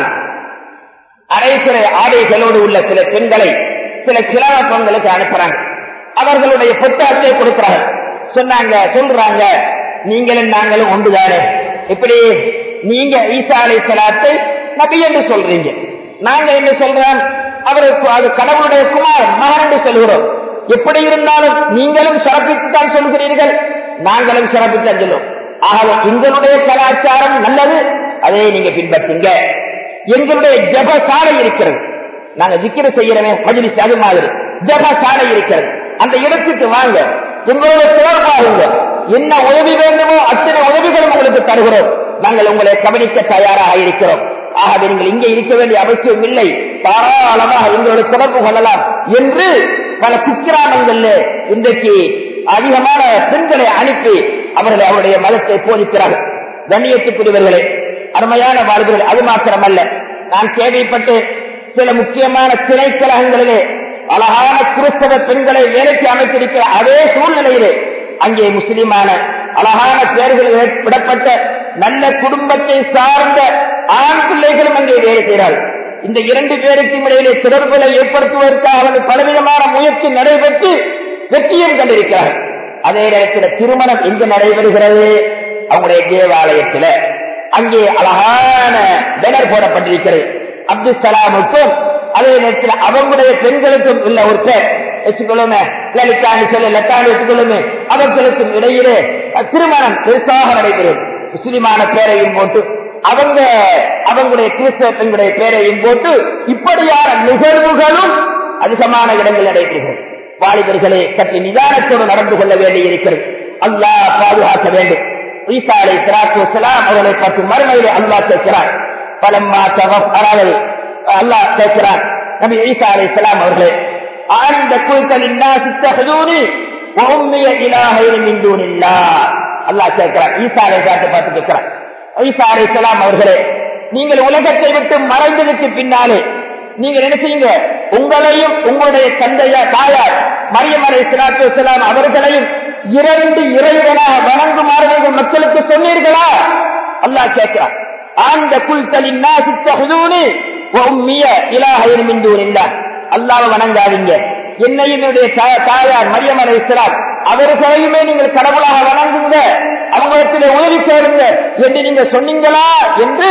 அரைசிறை ஆடைகளோடு உள்ள சில பெண்களை சில கிழமை பெண்களுக்கு அனுப்புறாங்க அவர்களுடைய பொட்டாட்டை கொடுக்கிறாங்க சொன்னாங்க சொல்றாங்க நீங்களும் நாங்களும் ஒன்றுதானே இப்படி நீங்க ஈசா அலை சலாத்தை நபி என்று சொல்றீங்க நாங்க என்ன சொல்றோம் அவருக்கு அது கடவுளுடைய குமார் மகன் என்று சொல்கிறோம் எப்படி இருந்தாலும் நீங்களும் சிறப்பித்து தான் சொல்கிறீர்கள் நாங்களும் சிறப்பித்தான் சொல்லும் ஆகவே எங்களுடைய கலாச்சாரம் நல்லது அதை நீங்க பின்பற்றுங்க எங்களுடைய ஜபசாலை இருக்கிறது நாங்க விக்கிர செய்யறமே மஜிலிஸ் அது மாதிரி ஜபசாலை இருக்கிறது அந்த இடத்துக்கு வாங்க எங்களோட தொடர்பாகுங்க என்ன உதவி வேண்டுமோ அத்தனை உதவிகளும் உங்களுக்கு தருகிறோம் நாங்கள் உங்களை கவனிக்க தயாராக இருக்கிறோம் ஆகவே நீங்கள் இங்கே இருக்க வேண்டிய அவசியம் இல்லை தாராளமாக எங்களோட தொடர்பு கொள்ளலாம் என்று பல குக்கிராமங்கள்ல இன்றைக்கு அதிகமான பெண்களை அனுப்பி அவர்களை அவருடைய மதத்தை போதிக்கிறார்கள் கண்ணியத்துக்குரியவர்களே அருமையான வாழ்வுகள் அது மாத்திரமல்ல நான் கேள்விப்பட்டு சில முக்கியமான திரைக்கழகங்களிலே அழகான கிறிஸ்தவ பெண்களை வேலைக்கு அமைத்திருக்கிற அதே சூழ்நிலையிலே அங்கே முஸ்லிமான அழகான பெயர்கள் விடப்பட்ட நல்ல குடும்பத்தை சார்ந்த ஆண் பிள்ளைகளும் அங்கே வேலை செய்கிறார்கள் இந்த இரண்டு பேருக்கும் இடையிலே தொடர்புகளை ஏற்படுத்துவதற்காக அவர்கள் பலவிதமான முயற்சி நடைபெற்று வெற்றியும் கண்டிருக்கிறார்கள் அதே நேரத்தில் திருமணம் எங்கு நடைபெறுகிறது அவங்களுடைய தேவாலயத்தில் அங்கே அழகான பேனர் போடப்பட்டிருக்கிறது அப்துல் சலாமுக்கும் அதே நேரத்தில் அவங்களுடைய பெண்களுக்கும் உள்ள ஒரு பேர் வச்சுக்கொள்ளுமே லலிதான்னு சொல்லி லத்தான்னு வச்சுக்கொள்ளுமே அவர்களுக்கும் இடையிலே திருமணம் பெருசாக நடைபெறும் முஸ்லிமான பேரையும் போட்டு அவங்க அவங்களுடைய கிறிஸ்தவ பெண்களுடைய பேரையும் போட்டு இப்படியான நிகழ்வுகளும் அதிகமான இடங்கள் நடைபெறுகிறது வாலிபர்களே சற்று நிதானத்தோடு நடந்து கொள்ள வேண்டி இருக்கிறது அல்லாஹ் பாதுகாக்க வேண்டும் ஈசா அலை சலாத்து வசலாம் அவர்களை பற்றி மறுமையிலே அல்லாஹ் கேட்கிறார் பலம்மா தவப் அதாவது அல்லாஹ் கேட்கிறார் நபி ஈசா அலை சலாம் அவர்களே ஆழ்ந்த குழுக்களின் சித்தகதூனி உம்மிய இலாகையில் மிந்தூனில்லா அல்லாஹ் கேட்கிறார் ஈசா அலை சாத்தை பார்த்து கேட்கிறார் ஈசா அலை சலாம் அவர்களே நீங்கள் உலகத்தை விட்டு மறைந்ததுக்கு பின்னாலே நீங்கள் என்ன செய்யுங்க உங்களையும் உங்களுடைய தந்தையா தாயார் மரியம் அலை சலாத்து வசலாம் அவர்களையும் இரண்டு இறைவனாக வணங்குமாறு நீங்கள் மக்களுக்கு சொன்னீர்களா அல்லாஹ் கேட்கிறார் ஆண்ட குல்தலின் நாசித்தகுதூனி உம்மிய இலாஹையின் மிந்தூன் இல்ல அல்லாஹ் வணங்காதீங்க என்னையும் என்னுடைய தாயார் மரியம் அலை இஸ்லாம் அவர்களையுமே நீங்கள் கடவுளாக வணங்குங்க அவங்களிடத்திலே உதவி சேருங்க என்று நீங்க சொன்னீங்களா என்று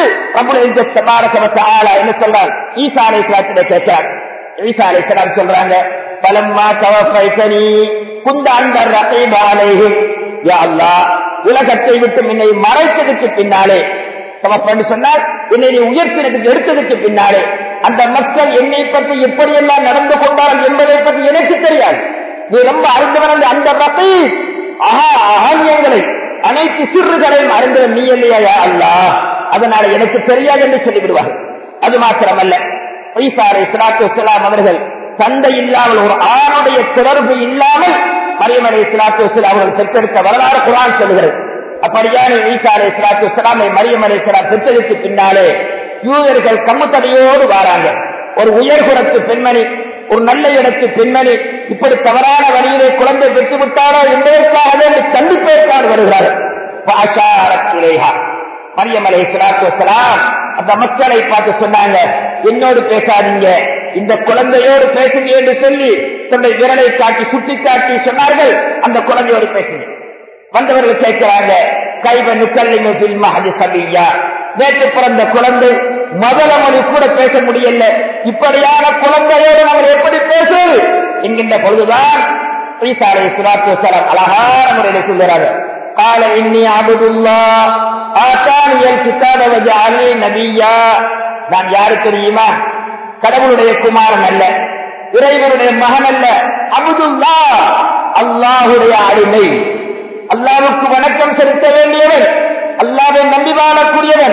என்ன சொல்றார் ஈசா அலை இஸ்லாத்திலே கேட்கிறார் ஈசா அலை இஸ்லாம் சொல்றாங்க பலம்மா தவப்பைத்தனி குந்த அந்த ரகைபாலையும் உலகத்தை விட்டு என்னை மறைத்ததுக்கு பின்னாலே தவப்பன்னு சொன்னால் என்னை நீ உயர்த்தினதுக்கு எடுத்ததுக்கு பின்னாலே அந்த மக்கள் என்னை பற்றி எப்படியெல்லாம் நடந்து கொண்டார்கள் என்பதை பற்றி எனக்கு தெரியாது நீ ரொம்ப அறிந்தவன் அந்த ரகை ஆஹா ஆகியங்களை அனைத்து சிறுகளையும் அறிந்தவன் நீ இல்லையா அல்லா அதனால எனக்கு தெரியாது என்று சொல்லிவிடுவார் அது மாத்திரமல்ல பைசாரை சிலாத்து இஸ்லாம் அவர்கள் தந்தை இல்லாமல் ஒரு ஆணுடைய தொடர்பு இல்லாமல் மரியமலை சிலாத்து இஸ்லாம் அவர்கள் பெற்றெடுத்த வரலாறு குரான் சொல்கிறது அப்படியான ஈசாரை சிலாத்து இஸ்லாமை மரியமலை சிலாம் பெற்றெடுத்து பின்னாலே யூதர்கள் கம்முத்தடியோடு வாராங்க ஒரு உயர்குறத்து பெண்மணி ஒரு நல்ல இடத்து பெண்மணி இப்படி தவறான வழியிலே குழந்தை பெற்று விட்டாரோ என்பதற்காகவே கண்டிப்பதற்காக வருகிறார்கள் மரியம் அலை சலாத்துலாம் அந்த மக்களை பார்த்து சொன்னாங்க என்னோடு பேசாதீங்க இந்த குழந்தையோடு பேசுங்க என்று சொல்லி தன்னுடைய விரலை காட்டி சுட்டி காட்டி சொன்னார்கள் அந்த குழந்தையோடு பேசுங்க வந்தவர்கள் கேட்கிறாங்க கைவ நுக்கல்லிமில் மகதி சபியா நேற்று பிறந்த குழந்தை முதல மொழி கூட பேச முடியல இப்படியான குழந்தையோடு நாங்கள் எப்படி பேசுவது என்கின்ற பொழுதுதான் ஈசாலை சிராத்து சலம் அழகான முறையில் சொல்கிறார்கள் கால இன்னி அபுதுல்லா ஆசானியல் கித்தாப அலி நபியா நான் யாரு தெரியுமா கடவுளுடைய குமாரன் அல்ல இறைவனுடைய மகன் அல்ல அபுதுல்லா அல்லாஹுடைய அடிமை அல்லாவுக்கு வணக்கம் செலுத்த வேண்டியவன் அல்லாவை நம்பி வாழக்கூடியவன்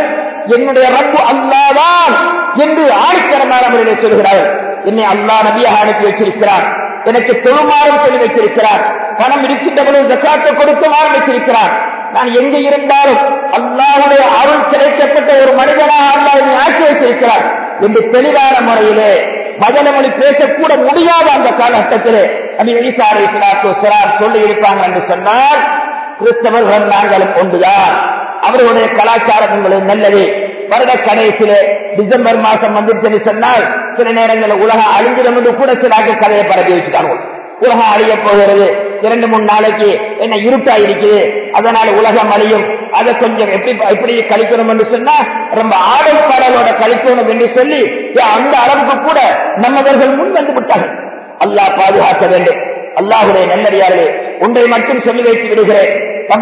என்னுடைய ரப்பு அல்லாதான் என்று ஆணித்தரமான முறையில் சொல்கிறார்கள் என்னை அல்லா நபியாக அனுப்பி வச்சிருக்கிறார் எனக்கு தொழுமாறும் சொல்லி வைத்திருக்கிறார் பணம் இருக்கின்ற பொழுது ஜக்காத்தை கொடுக்குமாறு வைத்திருக்கிறார் நான் எங்கு இருந்தாலும் அல்லாவுடைய அருள் கிடைக்கப்பட்ட ஒரு மனிதனாக அல்லாஹ் ஆக்கி வைத்திருக்கிறார் என்று தெளிவான முறையிலே மதனமொழி பேசக்கூட முடியாத அந்த காலகட்டத்திலே நபி ஈசா அலைஹிஸ்ஸலாத்து வஸ்ஸலாம் சொல்லி இருப்பாங்க என்று சொன்னால் கிறிஸ்தவர்கள் நாங்களும் ஒன்றுதான் அவர்களுடைய கலாச்சாரம் உங்களுக்கு நல்லது வருட கடைசியில டிசம்பர் மாசம் வந்துருச்சுன்னு சொன்னால் சில நேரங்களில் உலகம் அழிஞ்சிடும் என்று கூட சில கதையை பரப்பி வச்சுட்டாங்க உலகம் அழிய போகிறது இரண்டு மூணு நாளைக்கு என்ன இருட்டா இருக்குது அதனால உலகம் அழியும் அதை கொஞ்சம் எப்படி எப்படி கழிக்கணும் என்று சொன்னா ரொம்ப ஆடல் பாடலோட கழிக்கணும் என்று சொல்லி அந்த அளவுக்கு கூட நம்மவர்கள் முன் வந்து விட்டார்கள் அல்லாஹ் பாதுகாக்க வேண்டும் அல்லாஹுடைய நல்லடியார்களே ஒன்றை மட்டும் சொல்லி வைத்து விடுகிறேன்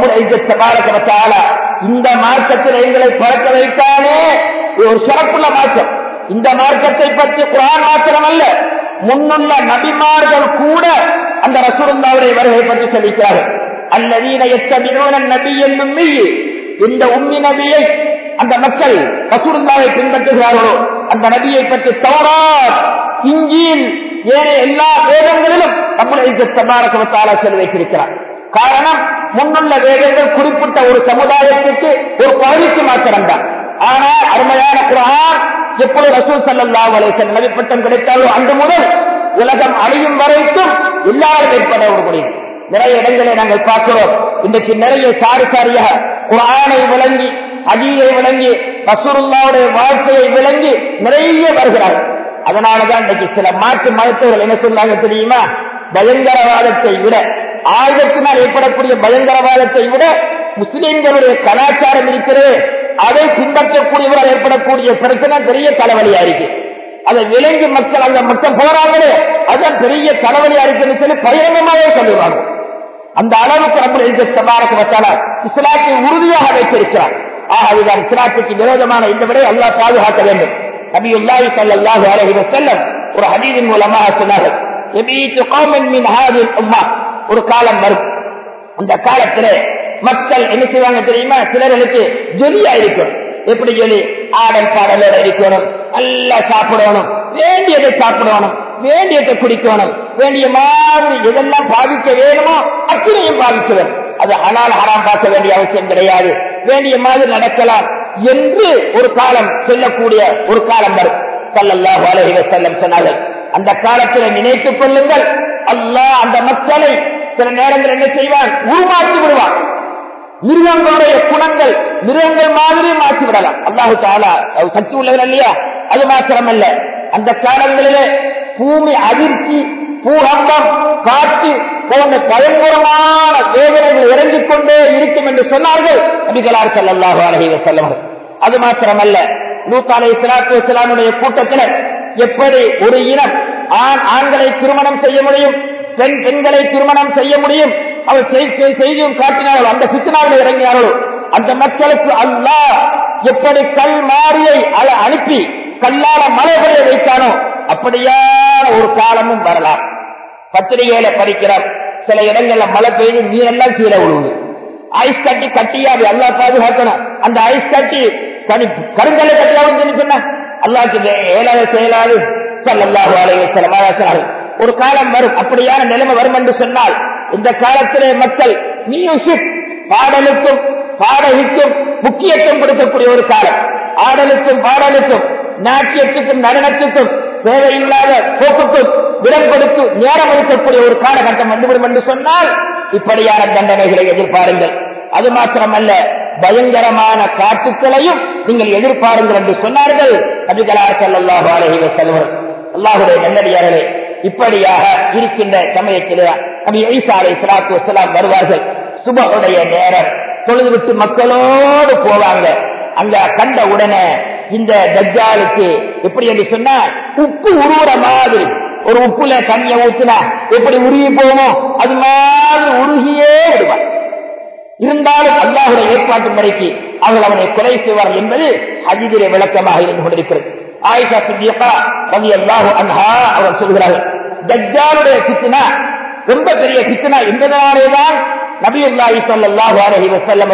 இந்த மார்க்கத்தில் எங்களை பறக்க வைத்தானே ஒரு சிறப்புள்ள மார்க்கம் இந்த மார்க்கத்தை பற்றி குரான் மாத்திரம் அல்ல முன்னுள்ள நபிமார்கள் கூட அந்த ரசூலுல்லாவுடைய வருகை பற்றி சொல்லிக்கிறார்கள் அல்லதீன எத்தமிழோன நபி என்னும் மெய்யே இந்த உம்மி நபியை அந்த மக்கள் ரசூலுல்லாவை பின்பற்றுகிறார்களோ அந்த நபியை பற்றி தௌராத் இஞ்சியில் ஏனைய எல்லா வேதங்களிலும் நம்முடைய தபாரகத்தால சொல்லி வைத்திருக்கிறார் காரணம் முன்னுள்ள வேதங்கள் குறிப்பிட்ட ஒரு சமுதாயத்திற்கு ஒரு பகுதிக்கு மாத்திரம்தான் ஆனால் அருமையான குரான் எப்பொழுது ரசூல் சல்லா அலேசன் நபிப்பட்டம் கிடைத்தாலோ அன்று முதல் உலகம் அழியும் வரைக்கும் எல்லாரும் ஏற்பட முடியும் நிறைய இடங்களை நாங்கள் பார்க்கிறோம் இன்றைக்கு நிறைய சாரி சாரியாக குரானை விளங்கி அஜீரை விளங்கி ரசூருல்லாவுடைய வாழ்க்கையை விளங்கி நிறைய வருகிறார்கள் அதனாலதான் இன்றைக்கு சில மாற்று மருத்துவர்கள் என்ன சொன்னாங்க தெரியுமா பயங்கரவாதத்தை விட ஆயுதத்தினால் ஏற்படக்கூடிய பயங்கரவாதத்தை விட முஸ்லிம்களுடைய கலாச்சாரம் இருக்கிறது அதை பின்பற்றக்கூடியவர்கள் ஏற்படக்கூடிய பிரச்சனை பெரிய தலைவலியா இருக்கு அதை விலங்கி மக்கள் அந்த மக்கள் போறாங்களே அதுதான் பெரிய தலைவலியா இருக்குன்னு சொல்லி பகிரங்கமாவே சொல்லுவாங்க அந்த அளவுக்கு நம்ம தபாரக்கு வச்சாலா இஸ்லாத்தை உறுதியாக வைத்திருக்கிறார் ஆக அதுதான் இஸ்லாத்துக்கு விரோதமான இந்த விட எல்லாம் பாதுகாக்க வேண்டும் நபியுல்லாஹி ஸல்லல்லாஹு அலைஹி வஸல்லம் ஒரு ஹதீஸின் மூலமாக சொன்னார்கள் யபீத்து கௌமன் மின் ஹாதில் உம்மா ஒரு காலம் வரும் அந்த காலத்துல மக்கள் என்ன செய்வாங்க தெரியுமா சிலர்களுக்கு ஜொலியா இருக்கும் எப்படி சொல்லி ஆடல் பாடலோட இருக்கணும் நல்லா சாப்பிடணும் வேண்டியதை சாப்பிடணும் வேண்டியதை குடிக்கணும் வேண்டிய மாதிரி எதெல்லாம் பாவிக்க வேணுமோ அத்தனையும் பாவிக்க வேண்டும் அது ஹலால் ஹராம் பார்க்க வேண்டிய அவசியம் கிடையாது வேண்டிய மாதிரி நடக்கலாம் என்று ஒரு காலம் சொல்லக்கூடிய ஒரு காலம் வரும் சல்லல்லாஹு அலைஹி வஸல்லம் சொன்னார்கள் அந்த காலத்தில் நினைத்துக் கொள்ளுங்கள் அல்லாஹ் அந்த மக்களை சில நேரங்கள் என்ன செய்வான் உருமாற்றி விடுவான் மிருகங்களுடைய குணங்கள் மிருகங்கள் மாதிரி மாற்றி விடலாம் அல்லாஹு தாலா சக்தி உள்ளவர் இல்லையா அது மாத்திரமல்ல அந்த காலங்களிலே பூமி அதிர்ச்சி பூகம்பம் காற்று போன்ற பயங்கரமான வேதனைகள் இறங்கிக் கொண்டே இருக்கும் என்று சொன்னார்கள் நபிகளார் செல்லல்லாஹு அலஹி வசல்லம் அது மாத்திரமல்ல நூத்தாலை இஸ்லாத்து இஸ்லாமுடைய கூட்டத்தினர் எப்படி ஒரு இனம் ஆண் ஆண்களை திருமணம் செய்ய முடியும் பெண் பெண்களை திருமணம் செய்ய முடியும் அவர் செய்தியும் காட்டினார்கள் அந்த சித்தனாவில் இறங்கினார்களோ அந்த மக்களுக்கு அல்லாஹ் எப்படி கல் மாறியை அனுப்பி கல்லால மழை பெய்ய வைத்தானோ அப்படியான ஒரு காலமும் வரலாம் பத்திரிகையில படிக்கிறார் சில இடங்கள்ல மழை பெய்து நீரெல்லாம் கீழே விழுவுது ஐஸ் கட்டி கட்டியா அது அல்லா பாதுகாக்கணும் அந்த ஐஸ் கட்டி கனி கருங்கல்ல கட்டியா வந்து சொன்ன அல்லாக்கு ஏழாவது செயலாது சல்லாஹு அலைவசலம் ஒரு காலம் வரும் அப்படியான நிலைமை வரும் என்று சொன்னால் இந்த காலத்திலே மக்கள் மியூசிக் பாடலுக்கும் பாடலுக்கும் முக்கியத்துவம் கொடுக்கக்கூடிய ஒரு காலம் ஆடலுக்கும் பாடலுக்கும் நாட்டியத்துக்கும் நடனத்துக்கும் தேவையில்லாத போக்குக்கும் விடம் கொடுத்து நேரம் ஒதுக்கக்கூடிய ஒரு காலகட்டம் வந்துவிடும் என்று சொன்னால் இப்படியான தண்டனைகளை எதிர்பாருங்கள் அது மாத்திரமல்ல பயங்கரமான காட்டுக்களையும் நீங்கள் எதிர்பாருங்கள் என்று சொன்னார்கள் நபிகளார் செல்லாஹு அலஹி வசல்வர் அல்லாஹுடைய நல்லடியார்களே இப்படியாக இருக்கின்ற சமயத்தில் நபி ஈசா அலை சலாத்து வசலாம் வருவார்கள் சுபகுடைய நேரம் தொழுதுவிட்டு மக்களோடு போவாங்க அங்க கண்ட உடனே இந்த தஜ்ஜாலுக்கு எப்படி என்று சொன்னா உப்பு உருவுற மாதிரி ஒரு உப்புல தண்ணிய ஊத்துனா எப்படி உருகி போகுமோ அது மாதிரி உருகியே விடுவான் இருந்தாலும் அல்லாஹுடைய ஏற்பாட்டு முறைக்கு அவர்கள் அவனை கொலை செய்வார்கள் என்பது அதிதிலே விளக்கமாக இருந்து கொண்டிருக்கிறது ஆயிஷா சித்தியப்பா ரவி அல்லாஹு அன்ஹா அவர் சொல்கிறார்கள் தஜ்ஜாலுடைய சித்தினா ரொம்ப பெரிய சித்தனா என்பதனாலேதான் நபி அல்லாஹி சல்லாஹு அலஹி வசல்லம் அவர்கள்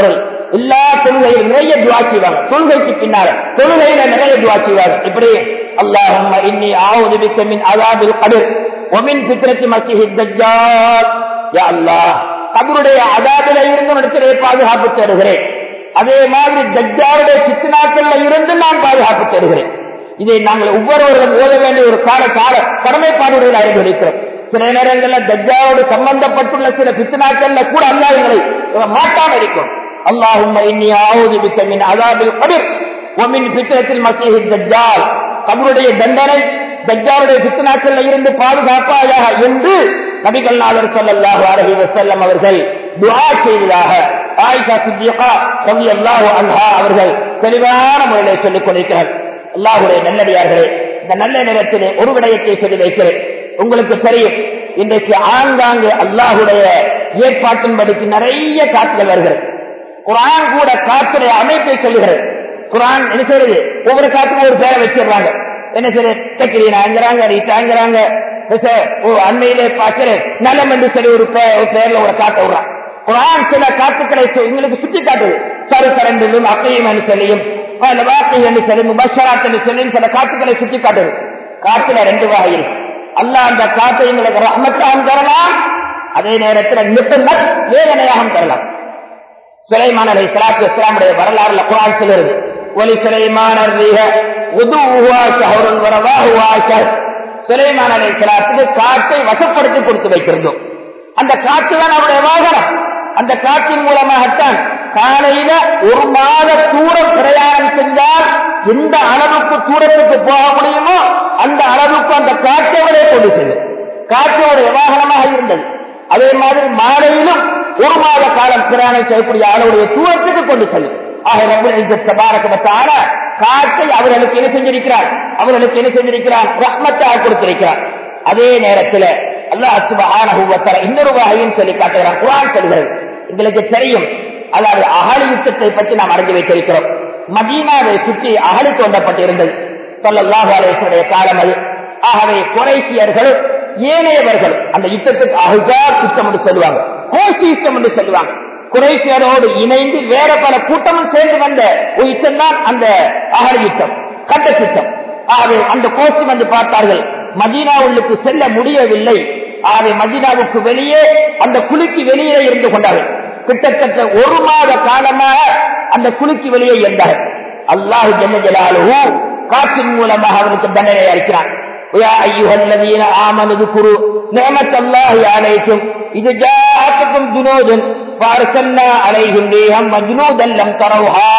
எல்லா தொழுகையிலும் நிறைய துவா செய்வாங்க தொழுகைக்கு பின்னால தொழுகையில நிறைய துவா செய்வாங்க இப்படி அல்லாஹும் இன்னி ஆவுது பிக்க மின் அதாபில் கதிர் ஒமின் பித்ரத்தி மசிஹி தஜ்ஜால் யா அல்லாஹ் கபருடைய அதாபில இருந்து நடத்திலே பாதுகாப்பு தருகிறேன் அதே மாதிரி தஜ்ஜாருடைய சித்தனாக்கள்ல இருந்து நான் பாதுகாப்பு தருகிறேன் இதை நாங்கள் ஒவ்வொருவரும் ஓத வேண்டிய ஒரு கால கால கடமைப்பாடுகளை அறிந்து வைக்கிறோம் சில நேரங்களில் தஜ்ஜாவோடு சம்பந்தப்பட்டுள்ள சில பித்தனாக்கள்ல கூட அல்லா எங்களை மாட்டாம இருக்கும் அல்லாஹும் இன்னி ஆவுது பித்தமின் அதாபில் கதிர் ஒமின் பித்திரத்தில் மசிஹி தஜ்ஜால் கபருடைய தண்டனை தஜ்ஜாருடைய பித்தனாக்கள்ல இருந்து பாதுகாப்பாயாக என்று நபிகள் நாதர் ஸல்லல்லாஹு அலைஹி வஸல்லம் அவர்கள் துஆ செய்ததாக ஆயிஷா சித்திகா ரலியல்லாஹு அன்ஹா அவர்கள் தெளிவான முறையிலே சொல்லிக் கொண்டிருக்கிறார் அல்லாஹ்வுடைய நல்லடியார்களே இந்த நல்ல நேரத்திலே ஒரு விடயத்தை சொல்லி வைக்கிறேன் உங்களுக்கு தெரியும் இன்றைக்கு ஆங்காங்கே அல்லாஹுடைய ஏற்பாட்டின்படிக்கு நிறைய காற்றுகள் வருகிறது குரான் கூட காற்றுடைய அமைப்பை சொல்லுகிறது குரான் என்ன செய்யறது ஒவ்வொரு காத்துக்கும் ஒரு பேரை வச்சிடுறாங்க என்ன செய்யறது தக்கிரீனாங்கிறாங்க ரீட்டாங்கிறாங்க அண்மையிலே பார்க்கிறேன் நலம் என்று சொல்லி ஒரு ஒரு பேர்ல ஒரு காட்ட விடுறான் குரான் சில காத்துக்களை எங்களுக்கு சுட்டி காட்டுது சரு கரண்டிலும் அக்கையும் என்று சொல்லியும் வாக்கை என்று சொல்லி முபஷராத் என்று சொல்லியும் சில காத்துக்களை சுட்டி காட்டுது காத்துல ரெண்டு வகை இருக்கு அல்ல அந்த காத்தை எங்களுக்கு ரஹமத்தாகவும் தரலாம் அதே நேரத்தில் நிபந்தத் வேதனையாகவும் தரலாம் சுலைமான் அலை சலாத்து இஸ்லாமுடைய வரலாறுல குரான் சொல்லுறது ஒலி சுலைமான் சுலைமான் அலை சலாத்துக்கு காற்றை வசப்படுத்தி கொடுத்து வைக்கிறதும் அந்த காற்று தான் அவருடைய வாகனம் அந்த காற்றின் மூலமாகத்தான் காலையில ஒரு மாத தூரம் பிரயாணம் சென்றால் எந்த அளவுக்கு தூரத்துக்கு போக முடியுமோ அந்த அளவுக்கு அந்த காற்றோட கொண்டு செல்லும் காற்றோடைய வாகனமாக இருந்தது அதே மாதிரி மாலையிலும் ஒரு மாத காலம் பிரயாணம் செய்யக்கூடிய ஆளுடைய தூரத்துக்கு கொண்டு செல்லும் ஆக ரப்ப காற்றை அவர்களுக்கு என்ன செஞ்சிருக்கிறார் அவர்களுக்கு என்ன செஞ்சிருக்கிறார் ரஹ்மத்தாக கொடுத்திருக்கிறார் அதே நேரத்தில் அல்லாஹ் சுபஹானஹு இன்னொரு வகையும் சொல்லி காட்டுகிறான் குரான் சொல்கிறது எங்களுக்கு தெரியும் அதாவது அகலி யுத்தத்தை பற்றி நாம் அறிந்து வைத்திருக்கிறோம் மதீனாவை சுற்றி அகலி தோண்டப்பட்டிருந்தது சொல்லல்லாஹு அலேசனுடைய காலம் அது ஆகவே குறைசியர்கள் ஏனையவர்கள் அந்த யுத்தத்துக்கு அகுஜார் யுத்தம் என்று சொல்லுவாங்க கோசி யுத்தம் என்று சொல்லுவாங்க குறைசியரோடு இணைந்து வேற பல கூட்டமும் சேர்ந்து வந்த ஒரு யுத்தம் தான் அந்த அகலி யுத்தம் கட்ட யுத்தம் ஆகவே அந்த கோசி வந்து பார்த்தார்கள் மதீனா உள்ளுக்கு செல்ல முடியவில்லை ஆகவே மதீனாவுக்கு வெளியே அந்த குலுக்கி வெளியே இருந்து கொண்டார்கள் கிட்டத்தட்ட ஒரு மாத காலமாக அந்த குலுக்கி வெளியே இருந்தார்கள் அல்லாஹு ஜல்ல ஜலாலுஹு காற்றின் மூலமாக அவனுக்கு தண்டனை அளிக்கிறான் يا أيها الذين آمنوا اذكروا نعمة الله عليكم إذ جاءتكم جنود فأرسلنا عليهم ريحا وجنودا لم تروها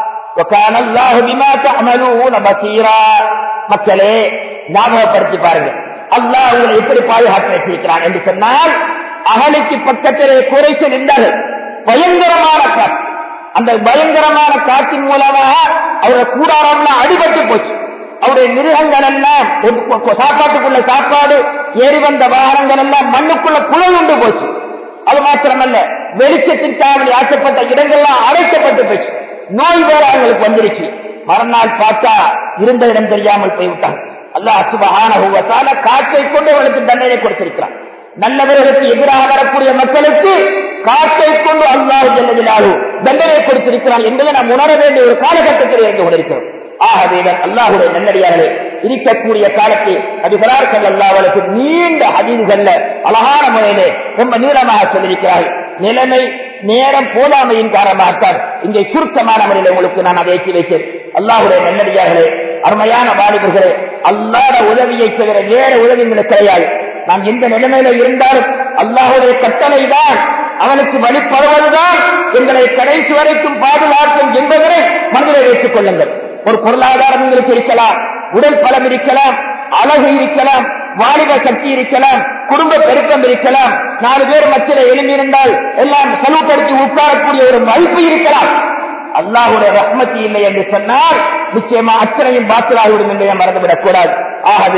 وكان الله بما تعملون بصيرا மக்களே ஞாபகப்படுத்தி பாருங்க அல்லாஹ் உங்களை எப்படி பாதுகாத்து வச்சிருக்கிறான் என்று சொன்னால் அகலுக்கு பக்கத்திலே குறைச்சல் இருந்தார்கள் பயங்கரமான காற்று அந்த பயங்கரமான காற்றின் மூலமாக அவருடைய கூடாரம்லாம் அடிபட்டு போச்சு அவருடைய மிருகங்கள் எல்லாம் சாப்பாட்டுக்குள்ள சாப்பாடு ஏறி வந்த வாகனங்கள் எல்லாம் மண்ணுக்குள்ள புழல் உண்டு போச்சு அது மாத்திரமல்ல வெளிச்சத்திற்காக ஆசைப்பட்ட இடங்கள்லாம் அடைக்கப்பட்டு போச்சு நோய் வேற அவங்களுக்கு வந்துருச்சு மறுநாள் பார்த்தா இருந்த இடம் தெரியாமல் போய்விட்டாங்க அல்லாஹ் சுபஹான காற்றை கொண்டு அவர்களுக்கு தண்டனை கொடுத்திருக்கிறான் நல்லவர்களுக்கு எதிராக வரக்கூடிய மக்களுக்கு காற்றை கொண்டு அல்லாஹ் ஜல்லதிலாலு தண்டனை கொடுத்திருக்கிறான் என்பதை நாம் உணர வேண்டிய ஒரு காலகட்டத்தில் இருந்து கொண்டிருக்கிறோம் ஆகவேதான் அல்லாஹுடைய நல்லடியார்களே இருக்கக்கூடிய காலத்தில் நபிகளார்கள் அல்லாஹர்களுக்கு நீண்ட அதிர்கல்ல அழகான முறையிலே ரொம்ப நீளமாக சொல்லியிருக்கிறார்கள் நிலைமை நேரம் போதாமையின் காரணமாகத்தான் இங்கே சுருக்கமான முறையில் உங்களுக்கு நான் அதை ஏற்றி வைத்தேன் அல்லாஹுடைய நல்லடியார்களே அருமையான வாலிபர்களே அல்லாத உதவியை தவிர வேற உதவிகளுக்கு கிடையாது நாம் எந்த நிலைமையில இருந்தாலும் அல்லாஹுடைய கட்டளை தான் அவனுக்கு வழிபடுவதுதான் எங்களை கடைசி வரைக்கும் பாதுகாக்கும் என்பதனை மனதில் வைத்துக் கொள்ளுங்கள் ஒரு பொருளாதாரம் உங்களுக்கு இருக்கலாம் உடல் பலம் இருக்கலாம் அழகு இருக்கலாம் வாலிப சக்தி இருக்கலாம் குடும்ப பெருக்கம் இருக்கலாம் நாலு பேர் மத்தியில் எழுந்திருந்தால் எல்லாம் செலவுப்படுத்தி உட்காரக்கூடிய ஒரு மதிப்பு இருக்கலாம் அல்லாஹுடைய ரஹ்மத்தி இல்லை என்று சொன்னால் நிச்சயமா அத்தனையும் பாத்திராகிவிடும் என்று மறந்துவிடக் கூடாது ஆகவே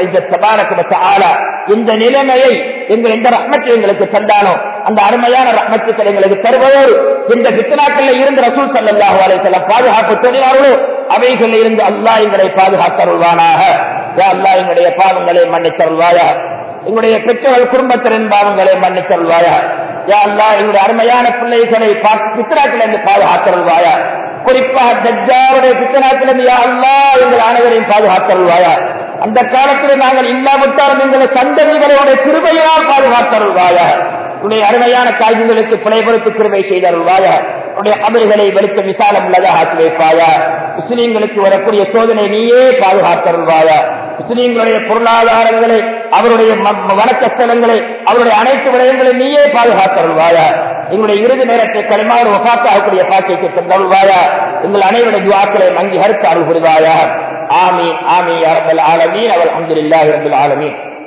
ஆளா இந்த நிலைமையை எங்கள் எந்த ரஹ்மத்தை எங்களுக்கு தந்தானோ அந்த அருமையான ரஹ்மத்துக்கள் எங்களுக்கு தருவதோடு இந்த பித்தனாக்கள் இருந்து ரசூல் சல்லாஹூ அலைசல்லாம் பாதுகாப்பு தெரியார்களோ அவைகளில் இருந்து அல்லாஹ் எங்களை பாதுகாத்தருள்வானாக அல்லாஹ் எங்களுடைய பாவங்களை மன்னித்தருள்வாயா எங்களுடைய பெற்றோர்கள் குடும்பத்தினரின் பாவங்களை மன்னித்தருள்வாயா யா அல்லாஹ் எங்களுடைய அருமையான பிள்ளைகளை பித்தனாக்கிலிருந்து பாதுகாத்தருள்வாயா குறிப்பாக தஜ்ஜாருடைய பித்தனாக்கிலிருந்து யா அல்லாஹ் எங்கள் அனைவரையும் பாதுகாத்தருள்வாயா அந்த காலத்தில் நாங்கள் இல்லாவிட்டாலும் எங்களை சந்ததிகளுடைய கிருபையினால் பாதுகாத்தருள்வாயா உன்னுடைய அருமையான காய்களுக்கு பிழைபடுத்தி கிருபை செய்தருள்வாயா உன்னுடைய அமல்களை வெளிச்ச விசாலம் உள்ளதாக ஆக்கி வைப்பாயா முஸ்லீம்களுக்கு வரக்கூடிய சோதனை நீயே பாதுகாத்தருள்வாயா முஸ்லீம்களுடைய பொருளாதாரங்களை அவருடைய வணக்க ஸ்தலங்களை அவருடைய அனைத்து விடயங்களை நீயே பாதுகாத்தருள்வாயா எங்களுடைய இறுதி நேரத்தை களிமாறு ஒசாத்தாகக்கூடிய பாக்கியத்தை தந்தருள்வாயா எங்கள் அனைவருடைய துவாக்களை அங்கீகரித்து அருள் புரிவாயா ஆமீன் ஆமீன் அரபல் ஆலமீன் அவள் அஹமதுல்லாஹி ரபில் ஆலமீன்